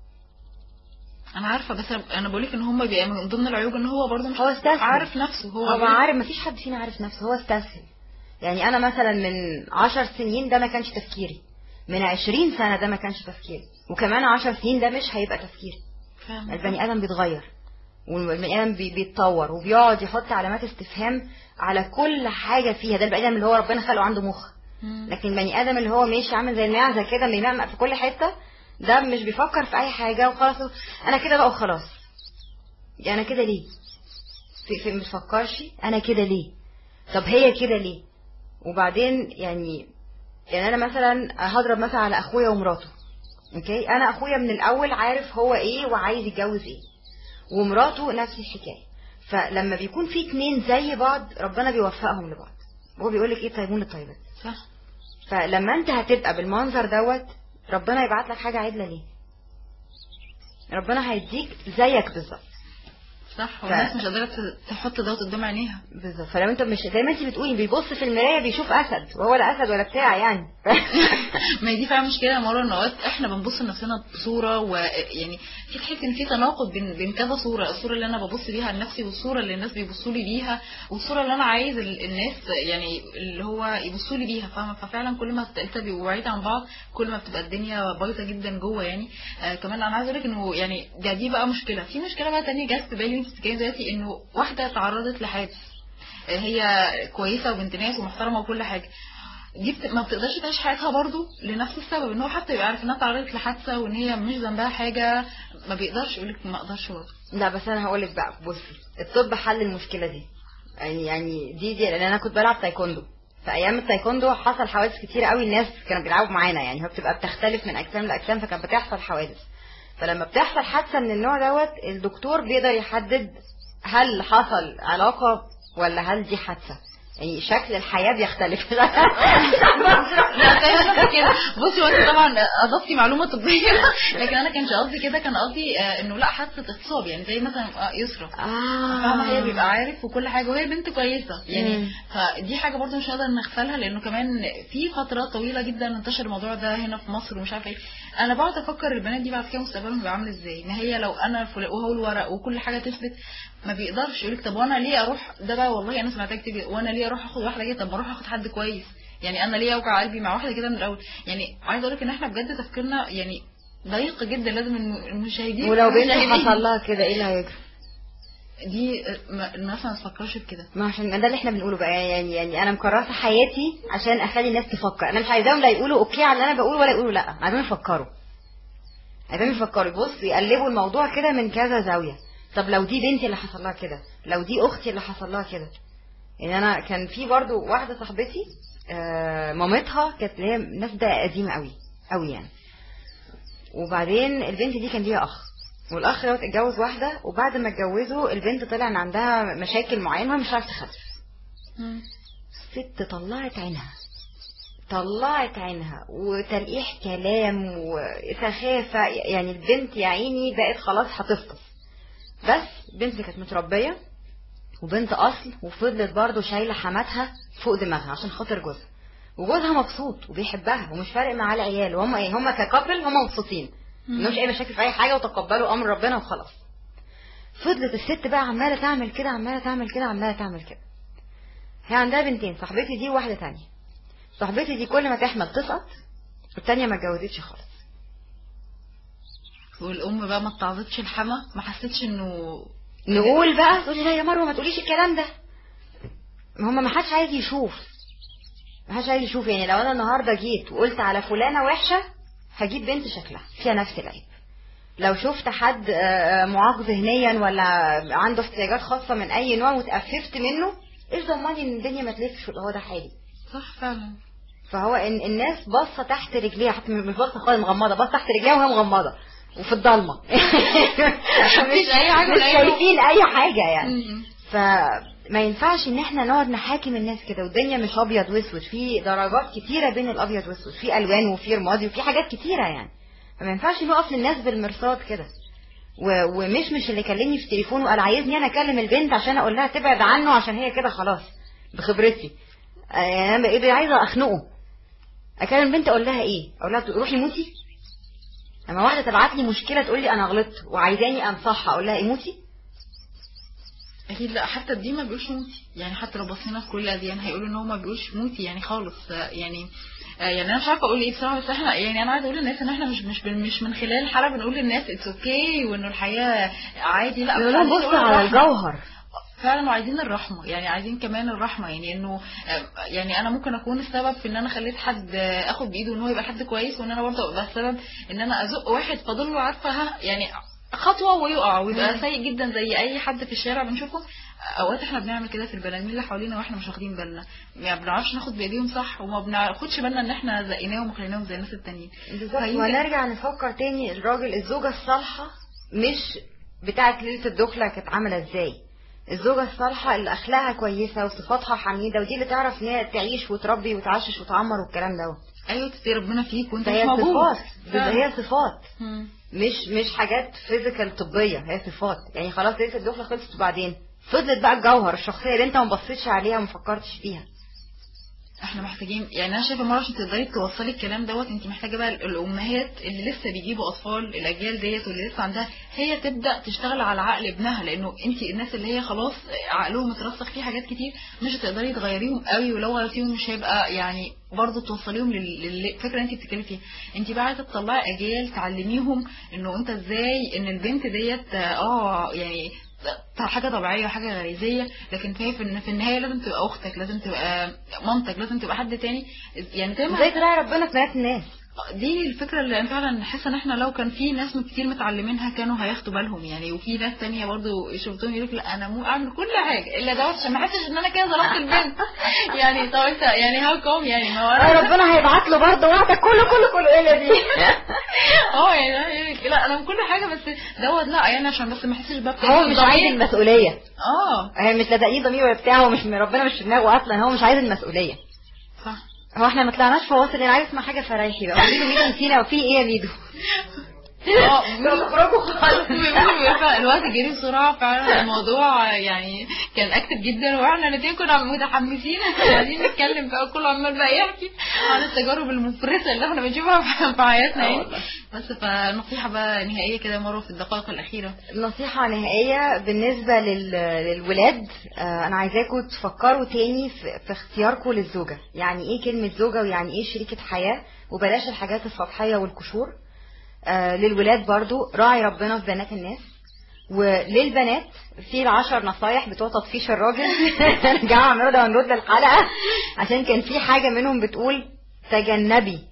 انا عارفه بس انا أنا بقولك ان هم بيبقى من ضمن العيوب ان هو برضه مش هو استسهل. عارف نفسه هو هو بيقولك- عارف مفيش حد فينا عارف نفسه هو استسهل يعني انا مثلا من عشر سنين ده ما كانش تفكيري من عشرين سنة ده ما كانش تفكيري وكمان عشر سنين ده مش هيبقى تفكيري فاهمة. البني ادم بيتغير والبني ادم بي- بيتطور وبيقعد يحط علامات استفهام على كل حاجة فيها ده البني ادم اللي هو ربنا خلقه عنده مخ مم. لكن البني ادم اللي هو ماشي عامل زي المعزة كده بيمعمق في كل حتة ده مش بيفكر في اي حاجة وخلاص انا كده بقى وخلاص يعني انا كده ليه في, في ما بتفكرش انا كده ليه طب هي كده ليه وبعدين يعني يعني انا مثلا هضرب مثلا على اخويا ومراته اوكي انا اخويا من الاول عارف هو ايه وعايز يتجوز ايه ومراته نفس الحكايه فلما بيكون في اتنين زي بعض ربنا بيوفقهم لبعض هو بيقول لك ايه طيبون الطيبات صح فلما انت هتبقى بالمنظر دوت ربنا يبعت لك حاجه عدله ليه ربنا هيديك زيك بالظبط صح ف- والناس مش قادره ت- تحط ده قدام عينيها بالظبط فلو انت مش زي ما انت بتقولي بيبص في المرايه بيشوف اسد وهو لا اسد ولا بتاع يعني ما هي دي فعلا مشكله مره ان اوقات احنا بنبص لنفسنا بصوره ويعني في تحس ان في تناقض بين بين كذا صوره الصوره اللي انا ببص بيها لنفسي والصوره اللي الناس بيبصوا لي بيها والصوره اللي انا عايز ال- الناس يعني اللي هو يبصوا لي بيها فاهمه ففعلا كل ما الثلاثه بيبقوا بعيد عن بعض كل ما بتبقى الدنيا بايظه جدا جوه يعني آه كمان انا عايزه اقول لك انه يعني ده دي بقى مشكله في مشكله بقى تانية جت في بالي وانت بتتكلمي دلوقتي انه واحده تعرضت لحادث آه هي كويسه وبنت ناس ومحترمه وكل حاجه دي بت... ما بتقدرش تعيش حياتها برضو لنفس السبب ان هو حتى يبقى عارف انها تعرضت لحادثه وان هي مش ذنبها حاجه ما بيقدرش يقولك ما اقدرش برضه لا بس انا هقول لك بقى بصي الطب حل المشكله دي يعني يعني دي دي لان انا كنت بلعب تايكوندو في ايام التايكوندو حصل حوادث كتير قوي الناس كانوا بيلعبوا معانا يعني هو بتبقى بتختلف من اجسام لاجسام فكانت بتحصل حوادث فلما بتحصل حادثه من النوع دوت الدكتور بيقدر يحدد هل حصل علاقه ولا هل دي حادثه يعني شكل الحياه بيختلف لا فاهمة كده بصي هو انت طبعا اضفتي معلومه طبيه لكن انا كانش قصدي كده كان قصدي آه، انه لا حادثه اغتصاب يعني زي مثلا آه، يسرى فاهمة هي بيبقى عارف وكل حاجة وهي بنت كويسة يعني مم. فدي حاجة برضه مش هنقدر نغفلها لأنه كمان في فترات طويلة جدا انتشر الموضوع ده هنا في مصر ومش عارفة ايه أنا بقعد أفكر البنات دي بعد كده مستقبلهم هيبقى عامل ازاي ما هي لو أنا فل- وهو الورق وكل حاجة تثبت ما بيقدرش يقولك طب وأنا ليه أروح ده بقى والله أنا سمعتها كتير وأنا ليه أروح أخد واحدة كده طب ما أروح أخد حد كويس يعني أنا ليه أوجع قلبي مع واحدة كده من الأول يعني عايزة أقولك إن إحنا بجد تفكيرنا يعني ضيق جدا لازم الم- المشاهدين ولو بنت المشاهدين حصل لها كده ايه اللي هيجري دي آه، ما- الناس ما تفكرش بكده ما عشان ده اللي احنا بنقوله بقى يعني يعني انا مكرسه حياتي عشان اخلي الناس تفكر انا مش عايزاهم لا يقولوا اوكي على اللي انا بقوله ولا يقولوا لا عايزين يفكروا عايزين يفكروا يبصوا يقلبوا الموضوع كده من كذا زاويه طب لو دي بنتي اللي حصل لها كده لو دي اختي اللي حصل لها كده يعني انا كان في برضو واحده صاحبتي آه، مامتها كانت اللي هي الناس ده قديمه قوي قوي يعني وبعدين البنت دي كان ليها اخ والاخ دوت اتجوز واحده وبعد ما اتجوزوا البنت طلع ان عندها مشاكل معينه مش عارفه تخلف مم. الست طلعت عينها طلعت عينها وتلقيح كلام وسخافة يعني البنت يا عيني بقت خلاص هتفطس بس بنت كانت متربية وبنت أصل وفضلت برضه شايلة حماتها فوق دماغها عشان خاطر جوزها وجوزها مبسوط وبيحبها ومش فارق معاه العيال وهم ايه هم ككابل هم مبسوطين مش اي مشاكل في اي حاجه وتقبلوا امر ربنا وخلاص فضلت الست بقى عماله تعمل كده عماله تعمل كده عماله تعمل كده هي عندها بنتين صاحبتي دي وواحده تانية صاحبتي دي كل ما تحمل تسقط والتانية ما اتجوزتش خالص والام بقى ما اتعظتش الحما ما حسيتش انه نقول بقى تقولي لا يا مروه ما تقوليش الكلام ده ما هم ما حدش عايز يشوف ما حدش عايز يشوف يعني لو انا النهارده جيت وقلت على فلانه وحشه هجيب بنت شكلها فيها نفس العيب لو شفت حد آه، آه، معاق ذهنيا ولا عنده احتياجات خاصه من اي نوع وتأففت منه ايش ضمني ان الدنيا ما تلفش ويبقى هو ده حالي صح فعلا فهو إن الناس باصه تحت رجليها حتى مش باصه خالص مغمضه باصه تحت رجليها وهي مغمضه وفي الضلمه مفيش أي حاجة مش ولا أي نور. شايفين اي حاجه يعني مم. فما ينفعش ان احنا نقعد نحاكم الناس كده والدنيا مش ابيض واسود في درجات كتيره بين الابيض واسود في الوان وفي رمادي وفي حاجات كتيره يعني فما ينفعش نقف للناس بالمرصاد كده و- ومش مش اللي كلمني في التليفون وقال عايزني انا اكلم البنت عشان اقول لها تبعد عنه عشان هي كده خلاص بخبرتي آه، يعني انا بقيت عايزه اخنقه اكلم البنت اقول لها ايه اقول لها روحي موتي لما واحده تبعت لي مشكله تقول لي انا غلطت وعايزاني انصحها اقول لها ايه موتي اكيد لا حتى الدين ما بيقولش موتي يعني حتى لو بصينا في كل الاديان هيقولوا ان هو ما بيقولش موتي يعني خالص آه، يعني آه، يعني انا مش عارفه اقول ايه بصراحه بس احنا يعني انا عايزه اقول للناس ان احنا مش مش بن- مش من خلال الحلقه بنقول للناس اتس اوكي وانه الحياه عادي لا بيقول لهم بالعكس بصوا بنقول على الرحمة. الجوهر فعلا وعايزين الرحمه يعني عايزين كمان الرحمه يعني انه آه، يعني انا ممكن اكون السبب في ان انا خليت حد آه، اخد بايده ان هو يبقى حد كويس وان انا برضه ابقى السبب ان انا ازق واحد فاضل له عارفه ها يعني خطوه ويقع ويبقى سيء جدا زي اي حد في الشارع بنشوفه اوقات احنا بنعمل كده في البني ادمين اللي حوالينا واحنا مش واخدين بالنا ما بنعرفش ناخد بايديهم صح وما بناخدش بالنا ان احنا زقيناهم وخليناهم زي الناس التانيين بالظبط فيمكن- ونرجع نفكر تاني الراجل الزوجة الصالحة مش بتاعت ليلة الدخلة كانت عاملة ازاي الزوجة الصالحة اللي أخلاقها كويسة وصفاتها حميدة ودي اللي تعرف إن هي تعيش وتربي وتعشش وتعمر والكلام ده ايوه تستي ربنا فيك وانت مش فهي موجود صفات فعلا. هي صفات مم. مش مش حاجات فيزيكال طبية هي صفات يعني خلاص ليلة الدخلة خلصت وبعدين فضلت بقى الجوهر الشخصية اللي انت ما بصيتش عليها وما فكرتش فيها احنا محتاجين يعني انا شايفه مره عشان تقدري توصلي الكلام دوت انت محتاجه بقى الامهات اللي لسه بيجيبوا اطفال الاجيال ديت واللي لسه عندها هي تبدا تشتغل على عقل ابنها لانه انت الناس اللي هي خلاص عقلهم مترسخ فيه حاجات كتير مش هتقدري تغيريهم قوي ولو غيرتيهم مش هيبقى يعني برضه توصليهم لل- للفكره اللي انت بتتكلمي فيها انت بقى عايزه تطلعي اجيال تعلميهم انه انت ازاي ان البنت ديت اه يعني حاجه طبيعيه وحاجه غريزيه لكن هي في في النهايه لازم تبقى اختك لازم تبقى مامتك لازم تبقى حد تاني يعني زي ما ازاي تراعي ربنا في بنات الناس دي الفكرة اللي أنا فعلا حاسة ان احنا لو كان في ناس كتير متعلمينها كانوا هياخدوا بالهم يعني وفي ناس تانية برضو شفتهم يقولوا لا انا مو اعمل كل حاجة الا دوت عشان ما احسش ان انا كده ظلمت البنت يعني طب انت يعني هاو كوم يعني ما هو آه، أنا- ربنا هيبعت له برضه وعدك كله كله كله ايه دي اه يعني يعني لا انا من كل حاجة بس دوت لا يعني عشان بس ما احسش بقى هو مش عايز المسؤولية اه هي مش لدقيه ضمير ولا بتاع هو مش ربنا مش في دماغه اصلا هو مش عايز المسؤوليه صح هو احنا ما طلعناش فواصل انا عايز اسمع حاجه فرايحي بقى قولي له ميدو نسينا وفي ايه يا ميدو اه تخرجوا خالص بيبقى الوقت جري بسرعة فعلا الموضوع يعني كان اكتف جدا واحنا الاثنين كنا متحمسين وعايزين نتكلم بقى كله عمال بقى يحكي عن التجارب المفرطة اللي احنا بنشوفها في- في حياتنا يعني بس فنصيحة بقى نهائية كده مرة في الدقائق الأخيرة نصيحة نهائية بالنسبة لل... للولاد آه أنا عايزاكم تفكروا تاني في, في اختياركم للزوجة يعني إيه كلمة زوجة ويعني إيه شريكة حياة وبلاش الحاجات السطحية والقشور آه للولاد برضو راعي ربنا في بنات الناس وللبنات في العشر نصايح بتوع تطفيش الراجل رجعوا اعملوا داونلود للحلقة عشان كان في حاجة منهم بتقول تجنبي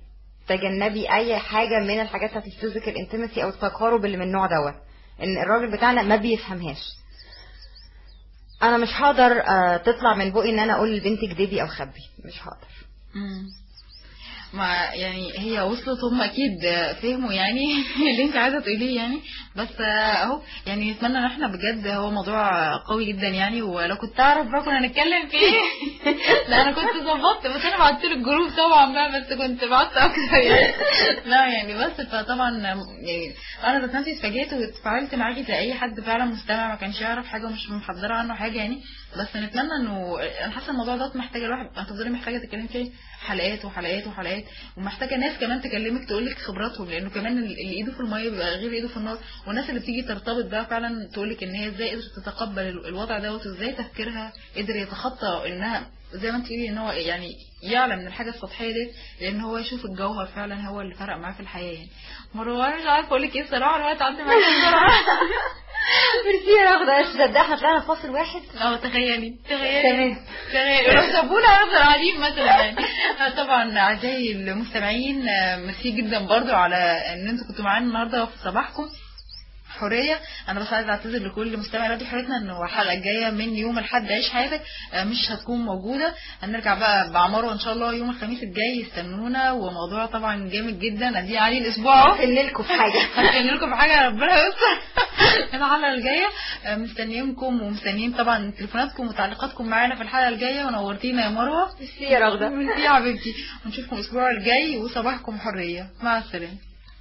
تجنبي اي حاجه من الحاجات بتاعت الفيزيكال انتمسي او التقارب اللي من النوع دوت ان الراجل بتاعنا ما بيفهمهاش انا مش هقدر آه، تطلع من بقي ان انا اقول للبنت كدبي او خبي مش هقدر مم. ما يعني هي وصلت هم اكيد فهموا يعني اللي انت عايزه تقوليه يعني بس اهو يعني نتمنى ان احنا بجد هو موضوع قوي جدا يعني ولو كنت اعرف بقى كنا هنتكلم فيه لا انا كنت ظبطت بس انا بعت له الجروب طبعا بقى بس كنت بعت اكتر يعني لا يعني بس فطبعا يعني انا ذات نفسي اتفاجئت واتفاعلت معاكي زي اي حد فعلا مستمع ما كانش يعرف حاجه ومش محضره عنه حاجه يعني بس نتمنى انه انا حاسه الموضوع ده محتاجه الواحد هتفضلي محتاجه تتكلمي فيه حلقات وحلقات وحلقات ومحتاجه ناس كمان تكلمك تقول لك خبراتهم لانه كمان اللي ايده في الميه بيبقى غير ايده في النار والناس اللي بتيجي ترتبط بقى فعلا تقول لك ان هي ازاي قدرت تتقبل ال- الوضع دوت وازاي تفكيرها قدر يتخطى انها زي ما انت قولي ان هو يعني يعلم من الحاجه السطحيه دي لان هو يشوف الجوهر فعلا هو اللي فرق معاه في الحياه يعني مروان مش عارفه اقول لك ايه الصراحه الوقت عدى معايا بسرعه ميرسي يا رغده تصدق احنا طلعنا فاصل واحد اه تخيلي تخيلي تمام. تخيلي لو سابونا هنفضل قاعدين مثلا يعني آه، طبعا اعزائي المستمعين آه، ميرسي جدا برضو على ان انتوا كنتوا معانا النهارده في صباحكم حرية أنا بس عايزة أعتذر لكل مستمع راديو حريتنا إنه الحلقة الجاية من يوم الحد عيش حياتك آه، مش هتكون موجودة هنرجع بقى بعماره إن شاء الله يوم الخميس الجاي استنونا وموضوع طبعا جامد جدا أدي عليه الأسبوع أهو هنفن لكم في حاجه هنكمل لكم في حاجه ربنا يستر الحلقه الجايه آه، مستنيينكم ومستنيين طبعا تليفوناتكم وتعليقاتكم معانا في الحلقه الجايه ونورتينا يا مروه ميرسي يا رغده ميرسي يا حبيبتي ونشوفكم الاسبوع الجاي وصباحكم حريه مع السلامه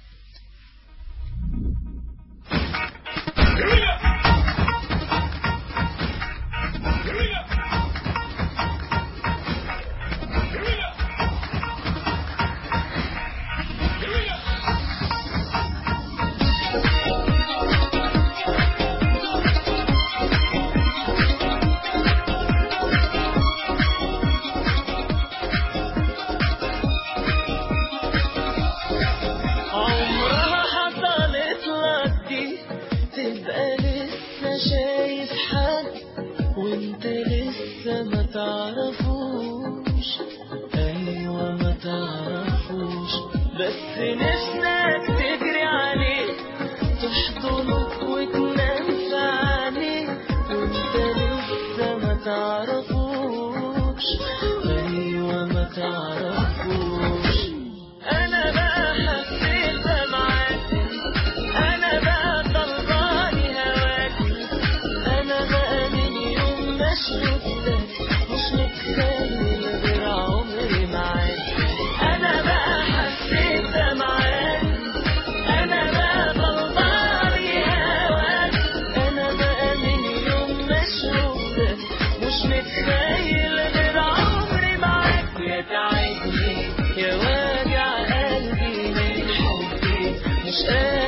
عمرها حصلت لك دي تبقى لسه شايف حد وانت لسه ما تعرفوش ايوه ما تعرفوش بس نفسك تجري عليه تحضنه وتنام في عينيه وانت لسه ما تعرفوش ايوه ما تعرفوش انا بقى حسيت معاك انا بقى طلباني هواك انا بقى من يوم ما شفتك مش متخيل غير عمري معاك انا بقى حسيت معاك انا بقى طلباني هواك انا بقى من يوم ما شفتك مش متخيل غير عمري معاك يا تعبني يا واجع قلبي من حبي مش قادر